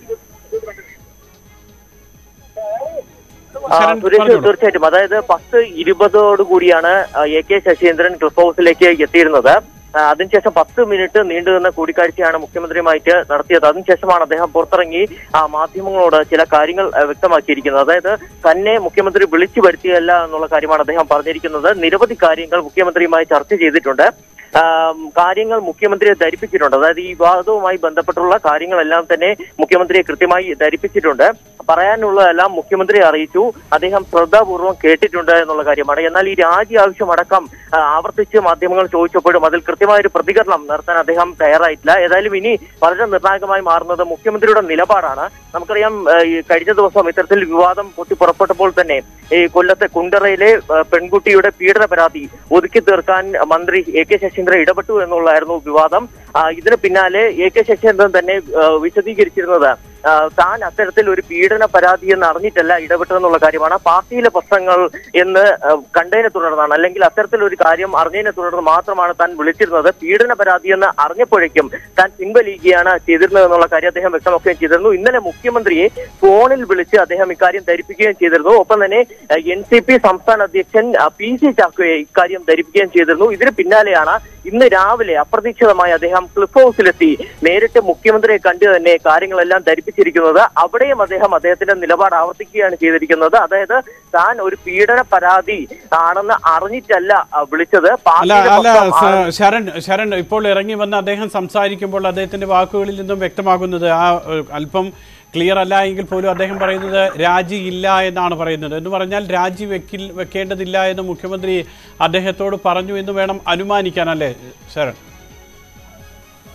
ആ, ശരൺ സുരേഷ് പറഞ്ഞോളൂ. തീർച്ചയായിട്ടും അതായത് പത്ത് ഇരുപതോട് കൂടിയാണ് ആ, എ കെ ശശീന്ദ്രൻ ക്ലിഫ് ഹൗസിലേക്ക് എത്തിയിരുന്നത് ആ, അതിനുശേഷം പത്ത് മിനിറ്റ് നീണ്ടു നിന്ന കൂടിക്കാഴ്ചയാണ് മുഖ്യമന്ത്രിയുമായിട്ട് നടത്തിയത് അതിനുശേഷമാണ് അദ്ദേഹം പുറത്തിറങ്ങി ആ, മാധ്യമങ്ങളോട് ചില കാര്യങ്ങൾ ആ, വ്യക്തമാക്കിയിരിക്കുന്നത് അതായത് തന്നെ മുഖ്യമന്ത്രി വിളിച്ചു വരുത്തിയല്ല എന്നുള്ള കാര്യമാണ് അദ്ദേഹം പറഞ്ഞിരിക്കുന്നത് നിരവധി കാര്യങ്ങൾ മുഖ്യമന്ത്രിയുമായി ചർച്ച ചെയ്തിട്ടുണ്ട് ആം, കാര്യങ്ങൾ മുഖ്യമന്ത്രിയെ ധരിപ്പിച്ചിട്ടുണ്ട് അതായത് ഈ വിവാദവുമായി ബന്ധപ്പെട്ടുള്ള കാര്യങ്ങളെല്ലാം തന്നെ മുഖ്യമന്ത്രിയെ കൃത്യമായി ധരിപ്പിച്ചിട്ടുണ്ട് പറയാനുള്ളതെല്ലാം മുഖ്യമന്ത്രിയെ അറിയിച്ചു അദ്ദേഹം ശ്രദ്ധാപൂർവം കേട്ടിട്ടുണ്ട് എന്നുള്ള കാര്യമാണ് എന്നാൽ ഈ രാജി ആവശ്യമടക്കം ആ, ആവർത്തിച്ച് മാധ്യമങ്ങൾ ചോദിച്ചപ്പോഴും അതിൽ കൃത്യമായ ഒരു പ്രതികരണം നടത്താൻ അദ്ദേഹം തയ്യാറായിട്ടില്ല ഏതായാലും ഇനി വളരെ നിർണായകമായി മാറുന്നത് മുഖ്യമന്ത്രിയുടെ നിലപാടാണ് നമുക്കറിയാം ആ, ഈ കഴിഞ്ഞ ദിവസം ഇത്തരത്തിൽ വിവാദം പൊട്ടി പുറപ്പെട്ടപ്പോൾ തന്നെ ഈ കൊല്ലത്തെ കുണ്ടറയിലെ ആ, പെൺകുട്ടിയുടെ പീഡന പരാതി ഒതുക്കി തീർക്കാൻ മന്ത്രി എ കെ ശശീന്ദ്രൻ ഇടപെട്ടു എന്നുള്ളതായിരുന്നു വിവാദം ആ, ഇതിന് പിന്നാലെ എ കെ ശശീന്ദ്രൻ തന്നെ ആ, വിശദീകരിച്ചിരുന്നത് ആ, താൻ അത്തരത്തിൽ ഒരു പീഡന പരാതി എന്ന് അറിഞ്ഞിട്ടല്ല ഇടപെട്ടതെന്നുള്ള കാര്യമാണ് പാർട്ടിയിലെ പ്രശ്നങ്ങൾ എന്ന് ആ, കണ്ടതിനെ തുടർന്നാണ് അല്ലെങ്കിൽ അത്തരത്തിൽ ഒരു കാര്യം അറിഞ്ഞതിനെ തുടർന്ന് മാത്രമാണ് താൻ വിളിച്ചിരുന്നത് പീഡന പരാതി എന്ന് അറിഞ്ഞപ്പോഴേക്കും താൻ പിൻവലിക്കുകയാണ് ചെയ്തിരുന്നത് എന്നുള്ള കാര്യം അദ്ദേഹം വ്യക്തമാക്കുകയും ചെയ്തിരുന്നു ഇന്നലെ മുഖ്യമന്ത്രിയെ ഫോണിൽ വിളിച്ച് അദ്ദേഹം ഇക്കാര്യം ധരിപ്പിക്കുകയും ചെയ്തിരുന്നു ഒപ്പം തന്നെ എൻ സി പി സംസ്ഥാന അധ്യക്ഷൻ ആ, പി സി ചാക്കോയെ ഇക്കാര്യം ധരിപ്പിക്കുകയും ചെയ്തിരുന്നു ഇതിന് പിന്നാലെയാണ് ഇന്ന് രാവിലെ അപ്രതീക്ഷിതമായി അദ്ദേഹം ക്ലിഫ് ഹൗസിലെത്തി നേരിട്ട് മുഖ്യമന്ത്രിയെ കണ്ട് തന്നെ കാര്യങ്ങളെല്ലാം ധരിപ്പിച്ചിരിക്കുന്നത് അവിടെയും അദ്ദേഹം അദ്ദേഹത്തിന്റെ നിലപാട് ആവർത്തിക്കുകയാണ് ചെയ്തിരിക്കുന്നത് അതായത് താൻ ഒരു പീഡന പരാതി ആണെന്ന് അറിഞ്ഞിട്ടല്ല ആ, വിളിച്ചത് അല്ല പാർട്ടിയുടെ അല്ല പക്ഷം ആണ് സ- ശരൺ ശരൺ ഇപ്പോൾ ഇറങ്ങി വന്ന് അദ്ദേഹം സംസാരിക്കുമ്പോൾ അദ്ദേഹത്തിന്റെ വാക്കുകളിൽ നിന്നും വ്യക്തമാകുന്നത് ആ ഏഹ്, അല്പം ക്ലിയർ അല്ല എങ്കിൽ പോലും അദ്ദേഹം പറയുന്നത് രാജി ഇല്ല എന്നാണ് പറയുന്നത് എന്ന് പറഞ്ഞാൽ രാജി വെക്കിൽ വെക്കേണ്ടതില്ല എന്ന് മുഖ്യമന്ത്രി അദ്ദേഹത്തോട് പറഞ്ഞു എന്ന് വേണം അനുമാനിക്കാൻ അല്ലേ ശരൺ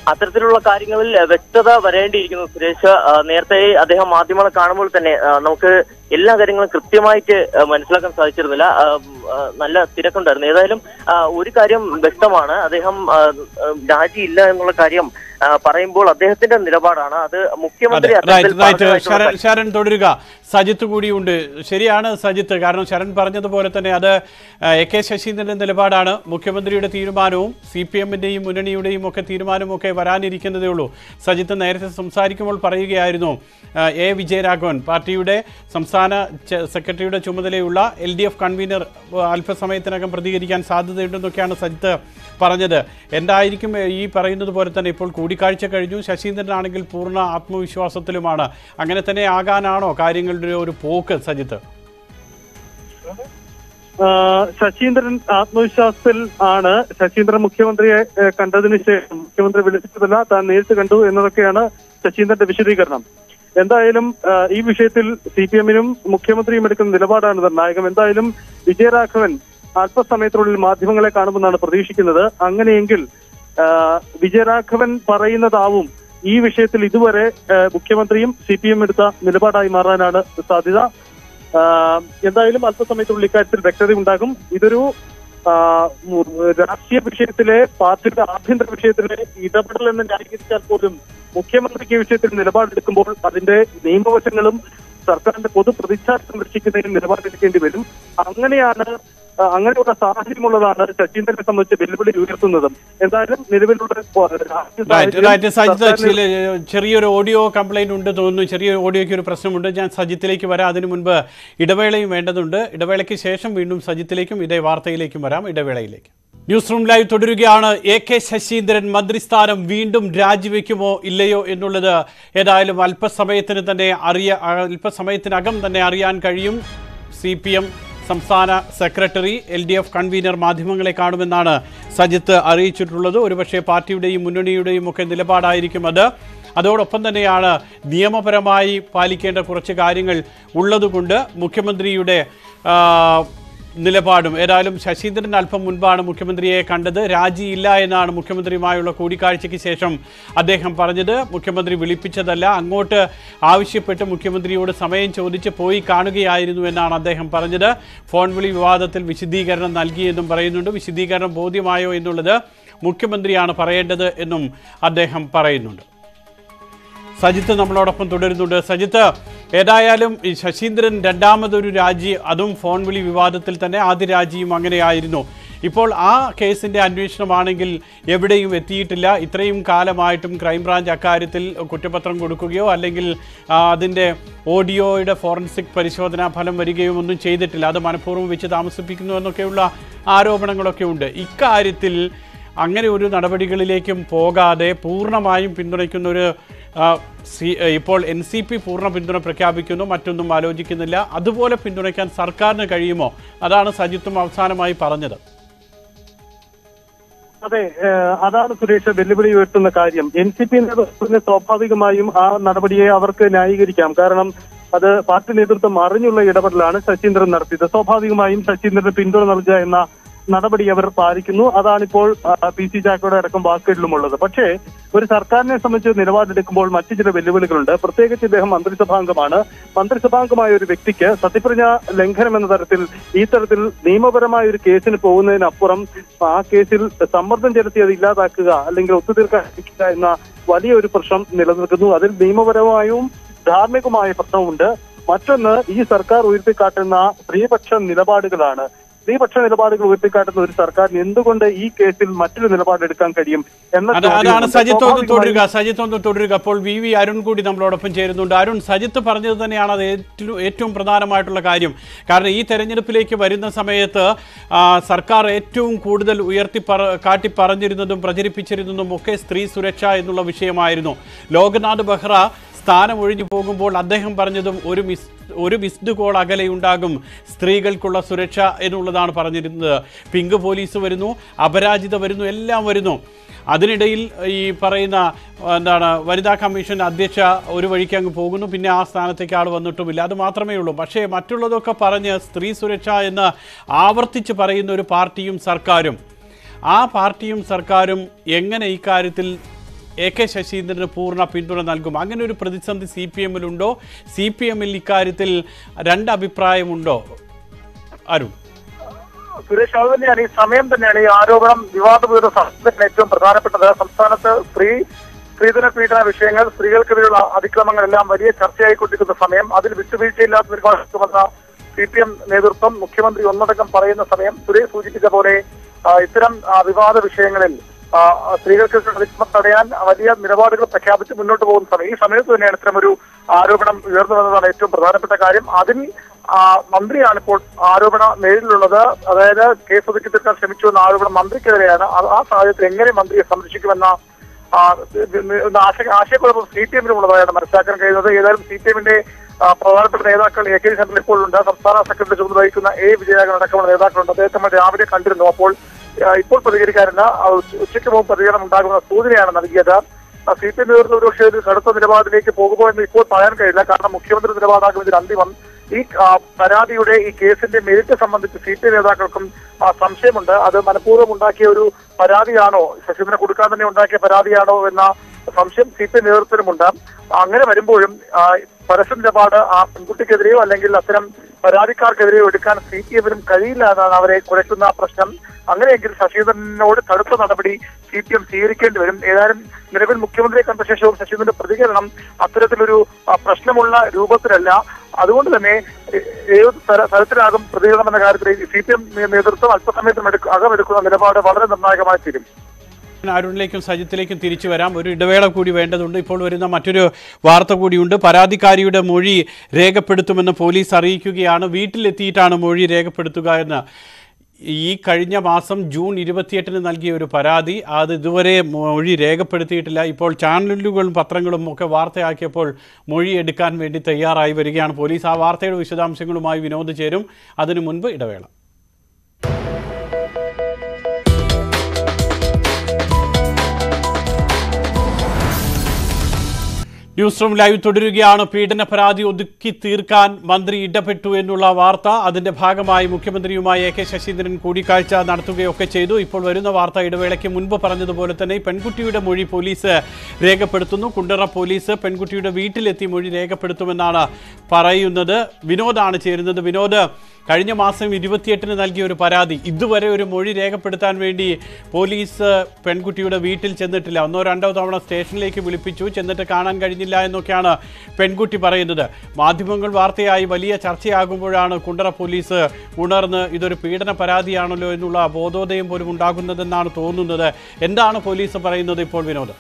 അത്തരത്തിലുള്ള കാര്യങ്ങളിൽ ആ, വ്യക്തത വരേണ്ടിയിരിക്കുന്നു സുരേഷ് ആ, നേരത്തെ അദ്ദേഹം മാധ്യമങ്ങളെ കാണുമ്പോൾ തന്നെ ആ, നമുക്ക് എല്ലാ കാര്യങ്ങളും കൃത്യമായിട്ട് ആ, മനസ്സിലാക്കാൻ സാധിച്ചിരുന്നില്ല ആ, ആ, നല്ല തിരക്കുണ്ടായിരുന്നു ഏതായാലും ആ, ഒരു കാര്യം വ്യക്തമാണ് അദ്ദേഹം ആ, ആ, രാജിയില്ല എന്നുള്ള കാര്യം ആ, പറയുമ്പോൾ അദ്ദേഹത്തിന്റെ നിലപാടാണ് അത് മുഖ്യമന്ത്രി അതെ അത്തരത്തിൽ റൈറ്റ് റൈറ്റ് പറഞ്ഞതായിട്ടുള്ള ശരൺ ശരൺ തുടരുക സജിത്ത് കൂടിയുണ്ട് ശരിയാണ് സജിത്ത് കാരണം ശരൺ പറഞ്ഞതുപോലെ തന്നെ അത് ആ, എ കെ ശശീന്ദ്രന്റെ നിലപാടാണ് മുഖ്യമന്ത്രിയുടെ തീരുമാനവും സി പി എമ്മിന്റെയും മുന്നണിയുടെയും ഒക്കെ തീരുമാനവും ഒക്കെ വരാനിരിക്കുന്നതേ ഉള്ളൂ സജിത്ത് നേരത്തെ സംസാരിക്കുമ്പോൾ പറയുകയായിരുന്നു ആ, എ വിജയരാഘവൻ പാർട്ടിയുടെ സംസ്ഥാന ചെ- സെക്രട്ടറിയുടെ ചുമതലയുള്ള എൽ ഡി എഫ് കൺവീനർ ആ, അല്പസമയത്തിനകം പ്രതികരിക്കാൻ സാധ്യതയുണ്ടെന്നൊക്കെയാണ് സജിത്ത് പറഞ്ഞത് എന്തായിരിക്കും ഈ പറയുന്നത് പോലെ തന്നെ ഇപ്പോൾ കൂടിക്കാഴ്ച കഴിഞ്ഞു ശശീന്ദ്രനാണെങ്കിൽ പൂർണ്ണ ആത്മവിശ്വാസത്തിലുമാണ് അങ്ങനെ തന്നെ ആകാനാണോ കാര്യങ്ങളുടെ ഒരു പോക്ക് സജിത്ത് ആ, ശശീന്ദ്രൻ ആത്മവിശ്വാസത്തിൽ ആണ് ശശീന്ദ്രൻ മുഖ്യമന്ത്രിയെ ഏ, കണ്ടതിന് ശേഷം മുഖ്യമന്ത്രി വിളിച്ചിട്ടില്ല താൻ നേരിട്ട് കണ്ടു എന്നതൊക്കെയാണ് ശശീന്ദ്രന്റെ വിശദീകരണം എന്തായാലും ആ, ഈ വിഷയത്തിൽ സി പി എമ്മിനും മുഖ്യമന്ത്രിയും എടുക്കുന്ന നിലപാടാണ് നിർണായകം എന്തായാലും വിജയരാഘവൻ അല്പസമയത്തിനുള്ളിൽ മാധ്യമങ്ങളെ കാണുമെന്നാണ് പ്രതീക്ഷിക്കുന്നത് അങ്ങനെയെങ്കിൽ ആ, വിജയരാഘവൻ പറയുന്നതാവും ഈ വിഷയത്തിൽ ഇതുവരെ ആ, മുഖ്യമന്ത്രിയും സി പി എം എടുത്ത നിലപാടായി മാറാനാണ് സാധ്യത ആ, എന്തായാലും അല്പസമയത്തുള്ളിൽ ഇക്കാര്യത്തിൽ വ്യക്തത ഉണ്ടാകും ഇതൊരു ആ, ഉം, രാഷ്ട്രീയ വിഷയത്തിലെ പാർട്ടിയുടെ ആഭ്യന്തര വിഷയത്തിലെ ഇടപെടൽ എന്ന് ന്യായീകരിച്ചാൽ പോലും മുഖ്യമന്ത്രിക്ക് ഈ വിഷയത്തിൽ നിലപാടെടുക്കുമ്പോൾ അതിന്റെ നിയമവശങ്ങളും സർക്കാരിന്റെ പൊതു പ്രതിച്ഛായ സംരക്ഷിക്കുന്നതിന് നിലപാടെടുക്കേണ്ടി വരും അങ്ങനെയാണ് ആ, അങ്ങനെയുള്ള സാഹചര്യമുള്ളതാണ് ശശീന്ദ്രനെ സംബന്ധിച്ച് വെല്ലുവിളി ഉയർത്തുന്നതും എന്തായാലും നിലവിലുള്ള ആ, രാഷ്ട്രീയ റൈറ്റ് റൈറ്റ് സാഹചര്യം സജിത്ത് സർക്കാരിന് ചില ചെറിയൊരു ഓഡിയോ കംപ്ലൈന്റ് ഉണ്ട് തോന്നുന്നു ചെറിയ ഓഡിയോയ്ക്ക് ഒരു പ്രശ്നമുണ്ട് ഞാൻ സജിത്തിലേക്ക് വരാം അതിനു മുൻപ് ഇടവേളയും വേണ്ടതുണ്ട് ഇടവേളയ്ക്ക് ശേഷം വീണ്ടും സജിത്തിലേക്കും ഇതേ വാർത്തയിലേക്കും വരാം ഇടവേളയിലേക്ക് ന്യൂസ് റൂം ലൈവ് തുടരുകയാണ് എ കെ ശശീന്ദ്രൻ മന്ത്രിസ്ഥാനം വീണ്ടും രാജിവെക്കുമോ ഇല്ലയോ എന്നുള്ളത് ഏതായാലും അല്പസമയത്തിന് തന്നെ അറിയ അല്പസമയത്തിനകം തന്നെ അറിയാൻ കഴിയും സി പി എം സംസ്ഥാന secretary L D F convener മാധ്യമങ്ങളെ കാണുമെന്നാണ് സജിത്ത് അറിയിച്ചിട്ടുള്ളത് ഒരുപക്ഷെ പാർട്ടിയുടെയും മുന്നണിയുടെയും ഒക്കെ നിലപാടായിരിക്കും അത് അതോടൊപ്പം തന്നെയാണ് നിയമപരമായി പാലിക്കേണ്ട കുറച്ച് കാര്യങ്ങൾ ഉള്ളതുകൊണ്ട് മുഖ്യമന്ത്രിയുടെ ആ, നിലപാടും ഏതായാലും ശശീന്ദ്രൻ അല്പം മുൻപാണ് മുഖ്യമന്ത്രിയെ കണ്ടത് രാജിയില്ല എന്നാണ് മുഖ്യമന്ത്രിയുമായുള്ള കൂടിക്കാഴ്ചയ്ക്ക് ശേഷം അദ്ദേഹം പറഞ്ഞത് മുഖ്യമന്ത്രി വിളിപ്പിച്ചതല്ല അങ്ങോട്ട് ആവശ്യപ്പെട്ട് മുഖ്യമന്ത്രിയോട് സമയം ചോദിച്ച് പോയി കാണുകയായിരുന്നു എന്നാണ് അദ്ദേഹം പറഞ്ഞത് ഫോൺ വിളി വിവാദത്തിൽ വിശദീകരണം നൽകിയെന്നും പറയുന്നുണ്ട് വിശദീകരണം ബോധ്യമായോ എന്നുള്ളത് മുഖ്യമന്ത്രിയാണ് പറയേണ്ടത് എന്നും അദ്ദേഹം പറയുന്നുണ്ട് സജിത്ത് നമ്മളോടൊപ്പം തുടരുന്നുണ്ട് സജിത്ത് ഏതായാലും ഈ ശശീന്ദ്രൻ രണ്ടാമതൊരു രാജി അതും ഫോൺ വിളി വിവാദത്തിൽ തന്നെ ആദ്യ രാജിയും അങ്ങനെയായിരുന്നു ഇപ്പോൾ ആ കേസിന്റെ അന്വേഷണമാണെങ്കിൽ എവിടെയും എത്തിയിട്ടില്ല ഇത്രയും കാലമായിട്ടും ക്രൈംബ്രാഞ്ച് അക്കാര്യത്തിൽ കുറ്റപത്രം കൊടുക്കുകയോ അല്ലെങ്കിൽ ആ, അതിൻ്റെ ഓഡിയോയുടെ ഫോറൻസിക് പരിശോധനാ ഫലം വരികയോ ഒന്നും ചെയ്തിട്ടില്ല അത് മനഃപൂർവ്വം വെച്ച് താമസിപ്പിക്കുന്നു എന്നൊക്കെയുള്ള ആരോപണങ്ങളൊക്കെ ഉണ്ട് ഇക്കാര്യത്തിൽ അങ്ങനെ ഒരു നടപടികളിലേക്കും പോകാതെ പൂർണ്ണമായും പിന്തുണയ്ക്കുന്ന ഒരു ആ, സി ഇപ്പോൾ എൻ സി പി പൂർണ്ണ പിന്തുണ പ്രഖ്യാപിക്കുന്നു മറ്റൊന്നും ആലോചിക്കുന്നില്ല അതുപോലെ പിന്തുണയ്ക്കാൻ സർക്കാരിന് കഴിയുമോ അതാണ് സജിത്തും അവസാനമായി പറഞ്ഞത് അതെ ഏഹ് അതാണ് സുരേഷ് വെല്ലുവിളി ഉയർത്തുന്ന കാര്യം എൻ സി പി നേതൃത്വത്തിന് സ്വാഭാവികമായും ആ നടപടിയെ അവർക്ക് ന്യായീകരിക്കാം കാരണം അത് പാർട്ടി നേതൃത്വം അറിഞ്ഞുള്ള ഇടപെടലാണ് ശശീന്ദ്രൻ നടത്തിയത് സ്വാഭാവികമായും ശശീന്ദ്രന് പിന്തുണ നൽകുക എന്ന നടപടി അവർ പാലിക്കുന്നു അതാണിപ്പോൾ ആ, പി സി ചാക്കോയുടെ അടക്കം വാക്കുകളിലുമുള്ളത് പക്ഷേ ഒരു സർക്കാരിനെ സംബന്ധിച്ച് നിലപാടെടുക്കുമ്പോൾ മറ്റു ചില വെല്ലുവിളികളുണ്ട് പ്രത്യേകിച്ച് ഇദ്ദേഹം മന്ത്രിസഭാംഗമാണ് മന്ത്രിസഭാംഗമായ ഒരു വ്യക്തിക്ക് സത്യപ്രതിജ്ഞ ലംഘനം എന്ന തരത്തിൽ ഈ തരത്തിൽ നിയമപരമായ ഒരു കേസിന് പോകുന്നതിനപ്പുറം ആ കേസിൽ സമ്മർദ്ദം ചെലുത്തി അത് ഇല്ലാതാക്കുക അല്ലെങ്കിൽ ഒത്തുതീർക്കാൻ ശ്രമിക്കുക എന്ന വലിയൊരു പ്രശ്നം നിലനിൽക്കുന്നു അതിൽ നിയമപരമായും ധാർമ്മികമായ പ്രശ്നമുണ്ട് മറ്റൊന്ന് ഈ സർക്കാർ ഉയർത്തിക്കാട്ടുന്ന സ്ത്രീപക്ഷ നിലപാടുകളാണ് സ്ത്രീപക്ഷ നിലപാടുകൾ ഉയർത്തിക്കാട്ടുന്ന ഒരു സർക്കാരിന് എന്തുകൊണ്ട് ഈ കേസിൽ മറ്റൊരു നിലപാടെടുക്കാൻ കഴിയും എന്ന അത് അതാണ് ചോദ്യമുണ്ട്. സജിത്ത് ഒന്ന് സ്വാഭാവികമായും തുടരുക സജിത്ത് ഒന്ന് തുടരുക അപ്പോൾ വി വി അരുൺ കൂടി നമ്മളോടൊപ്പം ചേരുന്നുണ്ട് അരുൺ സജിത്ത് പറഞ്ഞത് തന്നെയാണ് അത് ഏറ്റവും ഏറ്റവും പ്രധാനമായിട്ടുള്ള കാര്യം കാരണം ഈ തെരഞ്ഞെടുപ്പിലേക്ക് വരുന്ന സമയത്ത് ആ, സർക്കാർ ഏറ്റവും കൂടുതൽ ഉയർത്തി പറ കാട്ടി പറഞ്ഞിരുന്നതും പ്രചരിപ്പിച്ചിരുന്നതും ഒക്കെ സ്ത്രീ സുരക്ഷ എന്നുള്ള വിഷയമായിരുന്നു ലോക്നാഥ് ബെഹ്റ സ്ഥാനം ഒഴിഞ്ഞു പോകുമ്പോൾ അദ്ദേഹം പറഞ്ഞതും ഒരു മിസ് ഒരു മിസ്ഡ് കോൾ അകലെയുണ്ടാകും സ്ത്രീകൾക്കുള്ള സുരക്ഷ എന്നുള്ളതാണ് പറഞ്ഞിരുന്നത് പിങ്ക് പോലീസ് വരുന്നു അപരാജിത വരുന്നു എല്ലാം വരുന്നു അതിനിടയിൽ ഈ പറയുന്ന എന്താണ് വനിതാ കമ്മീഷൻ അധ്യക്ഷ ഒരു വഴിക്ക് അങ്ങ് പോകുന്നു പിന്നെ ആ സ്ഥാനത്തേക്ക് ആൾ വന്നിട്ടുമില്ല അത് മാത്രമേ ഉള്ളൂ പക്ഷേ മറ്റുള്ളതൊക്കെ പറഞ്ഞ് സ്ത്രീ സുരക്ഷ എന്ന് ആവർത്തിച്ച് പറയുന്ന ഒരു പാർട്ടിയും സർക്കാരും ആ പാർട്ടിയും സർക്കാരും എങ്ങനെ ഇക്കാര്യത്തിൽ എ കെ ശശീന്ദ്രന് പൂർണ്ണ പിന്തുണ നൽകും അങ്ങനെ ഒരു പ്രതിസന്ധി സി പി എമ്മിലുണ്ടോ സി പി എമ്മിൽ ഇക്കാര്യത്തിൽ രണ്ട് അഭിപ്രായമുണ്ടോ അരുൺ സുരേഷ് അത് തന്നെയാണ് ഈ സമയം തന്നെയാണ് ഈ ആരോപണം വിവാദപൂരിത സംസ്ഥാനത്തിന് ഏറ്റവും പ്രധാനപ്പെട്ടത് സംസ്ഥാനത്ത് സ്ത്രീ സ്ത്രീധന പീഡന വിഷയങ്ങൾ സ്ത്രീകൾക്കെതിരെയുള്ള അതിക്രമങ്ങളെല്ലാം വലിയ ചർച്ചയായിക്കൊണ്ടിരിക്കുന്ന സമയം അതിൽ വിട്ടുവീഴ്ചയില്ലാത്ത നിലപാടെടുത്തുവന്ന സി പി എം നേതൃത്വം മുഖ്യമന്ത്രി ഒന്നടങ്കം പറയുന്ന സമയം സുരേഷ് സൂചിപ്പിച്ച പോലെ ആ, ഇത്തരം ആ, വിവാദ വിഷയങ്ങളിൽ ആ, സ്ത്രീകൾക്ക് അതിക്രമം തടയാൻ വലിയ നിലപാടുകൾ പ്രഖ്യാപിച്ച് മുന്നോട്ട് പോകുന്ന സമയം ഈ സമയത്ത് തന്നെയാണ് ഇത്തരമൊരു ആരോപണം ഉയർന്നു വന്നതാണ് ഏറ്റവും പ്രധാനപ്പെട്ട കാര്യം അതിൽ ആ, മന്ത്രിയാണ് ഇപ്പോൾ ആരോപണ നേരിലുള്ളത് അതായത് കേസ് ഒതുക്കി തീർക്കാൻ ശ്രമിച്ചു എന്ന ആരോപണം മന്ത്രിക്കെതിരെയാണ് ആ- ആ സാഹചര്യത്തിൽ എങ്ങനെ മന്ത്രിയെ സംരക്ഷിക്കുമെന്ന ആ, ഒന്ന് ആശയ ആശയക്കുഴപ്പം സി പി എമ്മിനുള്ളതായാണ് മനസ്സിലാക്കാൻ കഴിയുന്നത് ഏതായാലും സി പി എമ്മിന്റെ പ്രധാനപ്പെട്ട നേതാക്കൾ എ കെ ജി സെന്ററിൽ ഇപ്പോഴുണ്ട് സംസ്ഥാന സെക്രട്ടറി ചുമതല വഹിക്കുന്ന എ വിജയരാഘവൻ അടക്കമുള്ള നേതാക്കളുണ്ട് അദ്ദേഹത്തെ നമ്മൾ രാവിലെ കണ്ടിരുന്നു അപ്പോൾ ആ, ഇപ്പോൾ പ്രതികരിക്കാനില്ല ആ, ഉച്ച- ഉച്ചയ്ക്ക് മുമ്പ് പ്രതികരണം ഉണ്ടാകുന്ന സൂചനയാണ് നൽകിയത് സി പി എം നേതൃത്വം ഒരുപക്ഷെ ഒരു കടുത്ത നിലപാടിലേക്ക് പോകുമോ എന്ന് ഇപ്പോൾ പറയാൻ കഴിയില്ല കാരണം മുഖ്യമന്ത്രി നിലപാടാകും ഇതിൽ അന്തിമം ഈ ആ, പരാതിയുടെ ഈ കേസിന്റെ മെരിറ്റ് സംബന്ധിച്ച് സി പി സംഘടനകൾക്കും ആ, സംശയമുണ്ട് അത് മനഃപൂർവ്വം ഉണ്ടാക്കിയ ഒരു പരാതിയാണോ ശശീന്ദ്രനെ കൊടുക്കാൻ തന്നെ ഉണ്ടാക്കിയ പരാതിയാണോ എന്ന സംശയം സി പി നേതൃത്വത്തിനുമുണ്ട് അങ്ങനെ വരുമ്പോഴും ആ, പരസ്യ നിലപാട് ആ പെൺകുട്ടിക്കെതിരെയോ അല്ലെങ്കിൽ അത്തരം പരാതിക്കാർക്കെതിരെയോ എടുക്കാൻ സി പി എമ്മിനും കഴിയില്ല എന്നാണ് അവരെ കുഴക്കുന്ന പ്രശ്നം അങ്ങനെയെങ്കിൽ ശശീന്ദ്രനോട് കടുത്ത നടപടി സി പി എം സ്വീകരിക്കേണ്ടി വരും ഏതായാലും നിലവിൽ മുഖ്യമന്ത്രിയെ കണ്ട ശേഷവും ശശീന്ദ്രന്റെ പ്രതികരണം അത്തരത്തിലൊരു ആ, പ്രശ്നമുള്ള രൂപത്തിലല്ല അതുകൊണ്ട് തന്നെ ഏ- ഏത് തര- തരത്തിലാകും പ്രതികരണം എന്ന കാര്യത്തിൽ സി പി എം നേതൃത്വം അല്പസമയത്തിനും എടുക്ക- അകമെടുക്കുന്ന നിലപാട് വളരെ നിർണായകമായി തീരും അരുണിലേക്കും സജിത്തിലേക്കും തിരിച്ചു വരാം ഒരു ഇടവേള കൂടി വേണ്ടതുണ്ട് ഇപ്പോൾ വരുന്ന മറ്റൊരു വാർത്ത കൂടിയുണ്ട് പരാതിക്കാരിയുടെ മൊഴി രേഖപ്പെടുത്തുമെന്ന് പോലീസ് അറിയിക്കുകയാണ് വീട്ടിലെത്തിയിട്ടാണ് മൊഴി രേഖപ്പെടുത്തുക എന്ന് ഈ കഴിഞ്ഞ മാസം ജൂൺ ഇരുപത്തിയെട്ടിന് നൽകിയ ഒരു പരാതി അത് ഇതുവരെ മൊഴി രേഖപ്പെടുത്തിയിട്ടില്ല ഇപ്പോൾ ചാനലുകളും പത്രങ്ങളും ഒക്കെ വാർത്തയാക്കിയപ്പോൾ മൊഴി എടുക്കാൻ വേണ്ടി തയ്യാറായി വരികയാണ് പോലീസ് ആ വാർത്തയുടെ വിശദാംശങ്ങളുമായി വിനോദ് ചേരും അതിനു മുൻപ് ഇടവേള ന്യൂസ് റൂം ലൈവ് തുടരുകയാണ് പീഡന പരാതി ഒതുക്കി തീർക്കാൻ മന്ത്രി ഇടപെട്ടു എന്നുള്ള വാർത്ത അതിന്റെ ഭാഗമായി മുഖ്യമന്ത്രിയുമായി എ കെ ശശീന്ദ്രൻ കൂടിക്കാഴ്ച നടത്തുകയൊക്കെ ചെയ്തു ഇപ്പോൾ വരുന്ന വാർത്ത ഇടവേളയ്ക്ക് മുൻപ് പറഞ്ഞതുപോലെ തന്നെ ഈ പെൺകുട്ടിയുടെ മൊഴി പോലീസ് രേഖപ്പെടുത്തുന്നു കുണ്ടറ പോലീസ് പെൺകുട്ടിയുടെ വീട്ടിലെത്തി മൊഴി രേഖപ്പെടുത്തുമെന്നാണ് പറയുന്നത് വിനോദാണ് ചേരുന്നത് വിനോദ് കഴിഞ്ഞ മാസം ഇരുപത്തിയെട്ടിന് നൽകിയ ഒരു പരാതി ഇതുവരെ ഒരു മൊഴി രേഖപ്പെടുത്താൻ വേണ്ടി പോലീസ് പെൺകുട്ടിയുടെ വീട്ടിൽ ചെന്നിട്ടില്ല ഒന്നോ രണ്ടോ തവണ സ്റ്റേഷനിലേക്ക് വിളിപ്പിച്ചു ചെന്നിട്ട് കാണാൻ കഴിഞ്ഞില്ല എന്നൊക്കെയാണ് പെൺകുട്ടി പറയുന്നത് മാധ്യമങ്ങൾ വാർത്തയായി വലിയ ചർച്ചയാകുമ്പോഴാണ് കുണ്ടറ പോലീസ് ഉണർന്ന് ഇതൊരു പീഡന പരാതിയാണല്ലോ എന്നുള്ള ബോധോദയം പോലും ഉണ്ടാകുന്നതെന്നാണ് തോന്നുന്നത് എന്താണ് പോലീസ് പറയുന്നത് ഇപ്പോൾ വിനോദ്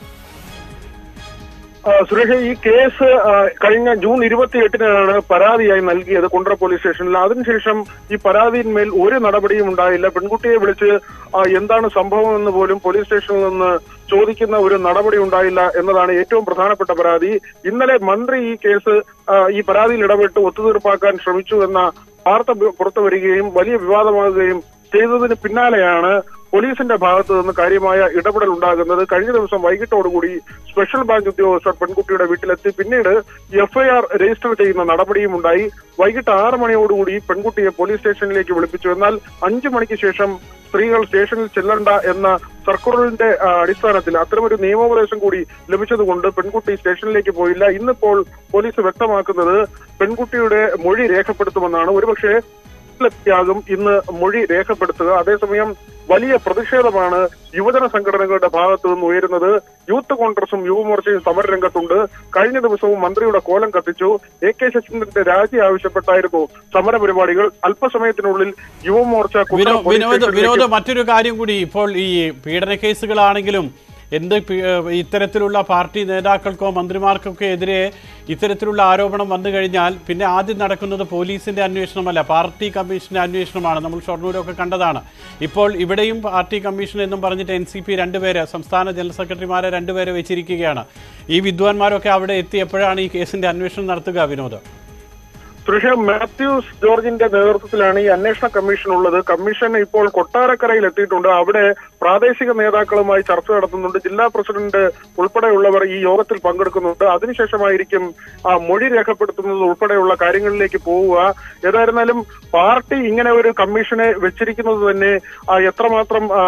ആ, സുരേഷ് ഈ കേസ് ആ, കഴിഞ്ഞ ജൂൺ ഇരുപത്തി എട്ടിനാണ് പരാതിയായി നൽകിയത് കുണ്ട്ര പോലീസ് സ്റ്റേഷനിൽ അതിനുശേഷം ഈ പരാതിയിന്മേൽ ഒരു നടപടിയും ഉണ്ടായില്ല പെൺകുട്ടിയെ വിളിച്ച് ആ, എന്താണ് സംഭവം എന്ന് പോലും പോലീസ് സ്റ്റേഷനിൽ നിന്ന് ചോദിക്കുന്ന ഒരു നടപടി ഉണ്ടായില്ല എന്നതാണ് ഏറ്റവും പ്രധാനപ്പെട്ട പരാതി ഇന്നലെ മന്ത്രി ഈ കേസ് ആ, ഈ പരാതിയിൽ ഇടപെട്ട് ഒത്തുതീർപ്പാക്കാൻ ശ്രമിച്ചു എന്ന വാർത്ത പുറത്തു വരികയും വലിയ വിവാദമാകുകയും ചെയ്തതിന് പിന്നാലെയാണ് പോലീസിന്റെ ഭാഗത്ത് നിന്ന് കാര്യമായ ഇടപെടൽ ഉണ്ടാകുന്നത് കഴിഞ്ഞ ദിവസം വൈകിട്ടോടുകൂടി സ്പെഷ്യൽ ബ്രാഞ്ച് ഉദ്യോഗസ്ഥർ പെൺകുട്ടിയുടെ വീട്ടിലെത്തി പിന്നീട് എഫ്ഐആർ രജിസ്റ്റർ ചെയ്യുന്ന നടപടിയും ഉണ്ടായി വൈകിട്ട് ആറ് മണിയോടുകൂടി പെൺകുട്ടിയെ പോലീസ് സ്റ്റേഷനിലേക്ക് വിളിപ്പിച്ചു എന്നാൽ അഞ്ചു മണിക്ക് ശേഷം സ്ത്രീകൾ സ്റ്റേഷനിൽ ചെല്ലണ്ട എന്ന സർക്കുലറിന്റെ ആ, അടിസ്ഥാനത്തിൽ അത്തരമൊരു നിയമോപദേശം കൂടി ലഭിച്ചതുകൊണ്ട് പെൺകുട്ടി സ്റ്റേഷനിലേക്ക് പോയില്ല ഇന്നിപ്പോൾ പോലീസ് വ്യക്തമാക്കുന്നത് പെൺകുട്ടിയുടെ മൊഴി രേഖപ്പെടുത്തുമെന്നാണ് ഒരുപക്ഷെ ാകും ഇന്ന് മൊഴി രേഖപ്പെടുത്തുക അതേസമയം വലിയ പ്രതിഷേധമാണ് യുവജന സംഘടനകളുടെ ഭാഗത്തു നിന്ന് ഉയരുന്നത് യൂത്ത് കോൺഗ്രസും യുവമോർച്ചയും സമരരംഗത്തുണ്ട് കഴിഞ്ഞ ദിവസവും മന്ത്രിയുടെ കോലം കത്തിച്ചു എ കെ ശശീന്ദ്രന്റെ രാജി ആവശ്യപ്പെട്ടായിരുന്നു സമര പരിപാടികൾ അല്പസമയത്തിനുള്ളിൽ യുവമോർച്ച കുണ്ടറ വിനോ- പോലീസ് വിനോദ് സ്റ്റേഷനിലേക്ക് വിനോദ് മറ്റൊരു കാര്യം കൂടി ഇപ്പോൾ ഈ പീഡന കേസുകളാണെങ്കിലും എന്ത് പി- ഏഹ് ഇത്തരത്തിലുള്ള പാർട്ടി നേതാക്കൾക്കോ മന്ത്രിമാർക്കൊക്കെ എതിരെ ഇത്തരത്തിലുള്ള ആരോപണം വന്നു കഴിഞ്ഞാൽ പിന്നെ ആദ്യം നടക്കുന്നത് പോലീസിന്റെ അന്വേഷണമല്ല പാർട്ടി കമ്മീഷന്റെ അന്വേഷണമാണ് നമ്മൾ ഷൊർണൂരൊക്കെ കണ്ടതാണ് ഇപ്പോൾ ഇവിടെയും പാർട്ടി കമ്മീഷൻ എന്നും പറഞ്ഞിട്ട് എൻ സി പി രണ്ടുപേരെ സംസ്ഥാന ജനറൽ സെക്രട്ടറിമാരെ രണ്ടുപേരെ വെച്ചിരിക്കുകയാണ് ഈ വിദ്വാൻമാരൊക്കെ അവിടെ എത്തിയപ്പോഴാണ് ഈ കേസിന്റെ അന്വേഷണം നടത്തുക വിനോദ് സുരേഷ മാത്യൂസ് ജോർജിന്റെ നേതൃത്വത്തിലാണ് ഈ അന്വേഷണ കമ്മീഷൻ ഉള്ളത് കമ്മീഷൻ ഇപ്പോൾ കൊട്ടാരക്കരയിൽ എത്തിയിട്ടുണ്ട് അവിടെ പ്രാദേശിക നേതാക്കളുമായി ചർച്ച നടത്തുന്നുണ്ട് ജില്ലാ പ്രസിഡന്റ് ഉൾപ്പെടെയുള്ളവർ ഈ യോഗത്തിൽ പങ്കെടുക്കുന്നുണ്ട് അതിനുശേഷമായിരിക്കും ആ മൊഴി രേഖപ്പെടുത്തുന്നത് ഉൾപ്പെടെയുള്ള കാര്യങ്ങളിലേക്ക് പോവുക ഏതായിരുന്നാലും പാർട്ടി ഇങ്ങനെ ഒരു കമ്മീഷനെ വെച്ചിരിക്കുന്നത് തന്നെ ആ, എത്രമാത്രം ആ,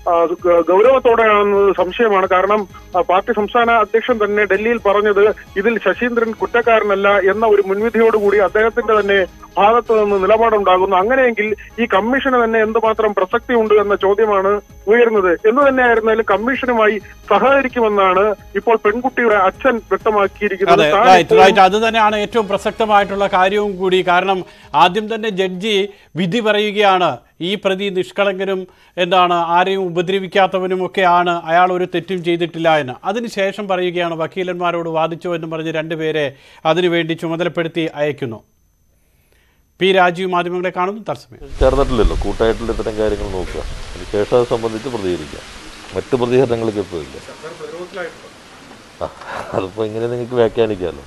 ആ, ഗ- ഗൗരവത്തോടെയാണെന്നത് സംശയമാണ് കാരണം ആ, പാർട്ടി സംസ്ഥാന അധ്യക്ഷൻ തന്നെ ഡൽഹിയിൽ പറഞ്ഞത് ഇതിൽ ശശീന്ദ്രൻ കുറ്റക്കാരനല്ല എന്ന ഒരു മുൻവിധിയോടുകൂടി അദ്ദേഹത്തിന്റെ തന്നെ ഭാഗത്ത് നിന്ന് നിലപാടുണ്ടാകുന്നു അങ്ങനെയെങ്കിൽ ഈ കമ്മീഷന് തന്നെ എന്തുമാത്രം പ്രസക്തിയുണ്ട് എന്ന ചോദ്യമാണ് ഉയരുന്നത് എന്ന് തന്നെയായിരുന്നാലും കമ്മീഷനുമായി സഹകരിക്കുമെന്നാണ് ഇപ്പോൾ പെൺകുട്ടിയുടെ അച്ഛൻ വ്യക്തമാക്കിയിരിക്കുന്നത് അതെ താൻ റൈറ്റ് ഇപ്പോഴും- റൈറ്റ് അത് തന്നെയാണ് ഏറ്റവും പ്രസക്തമായിട്ടുള്ള കാര്യവും കൂടി കാരണം ആദ്യം തന്നെ ജഡ്ജി വിധി പറയുകയാണ് ഈ പ്രതി നിഷ്കളങ്കനും എന്താണ് ആരെയും ഉപദ്രവിക്കാത്തവനും ഒക്കെയാണ് അയാൾ ഒരു തെറ്റും ചെയ്തിട്ടില്ല എന്ന് അതിനുശേഷം പറയുകയാണ് വക്കീലന്മാരോട് വാദിച്ചോ എന്ന് പറഞ്ഞ് രണ്ടുപേരെ അതിനുവേണ്ടി ചുമതലപ്പെടുത്തി അയക്കുന്നു പി രാജീവ് മാധ്യമങ്ങളെ കാണുന്നു തത്സമയം ചേർന്നിട്ടില്ലല്ലോ കൂട്ടായിട്ടുള്ള ഇത്തരം കാര്യങ്ങൾ നോക്കുക അതിനുശേഷം അത് സംബന്ധിച്ച് പ്രതികരിക്കാം മറ്റു പ്രതികരണങ്ങൾക്ക് ഇപ്പോൾ ഇല്ല ആ, അതിപ്പോ ഇങ്ങനെ നിങ്ങൾക്ക് വ്യാഖ്യാനിക്കാമല്ലോ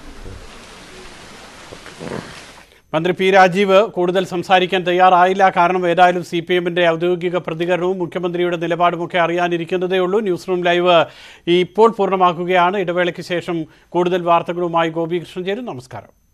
മന്ത്രി പി രാജീവ് കൂടുതൽ സംസാരിക്കാൻ തയ്യാറായില്ല കാരണം ഏതായാലും സി പി എമ്മിന്റെ ഔദ്യോഗിക പ്രതികരണവും മുഖ്യമന്ത്രിയുടെ നിലപാടുമൊക്കെ അറിയാനിരിക്കുന്നതേ ഉള്ളൂ ന്യൂസ് റൂം ലൈവ് ഇപ്പോൾ പൂർണ്ണമാക്കുകയാണ് ഇടവേളയ്ക്ക് ശേഷം കൂടുതൽ വാർത്തകളുമായി ഗോപികൃഷ്ണൻ ചേരും നമസ്കാരം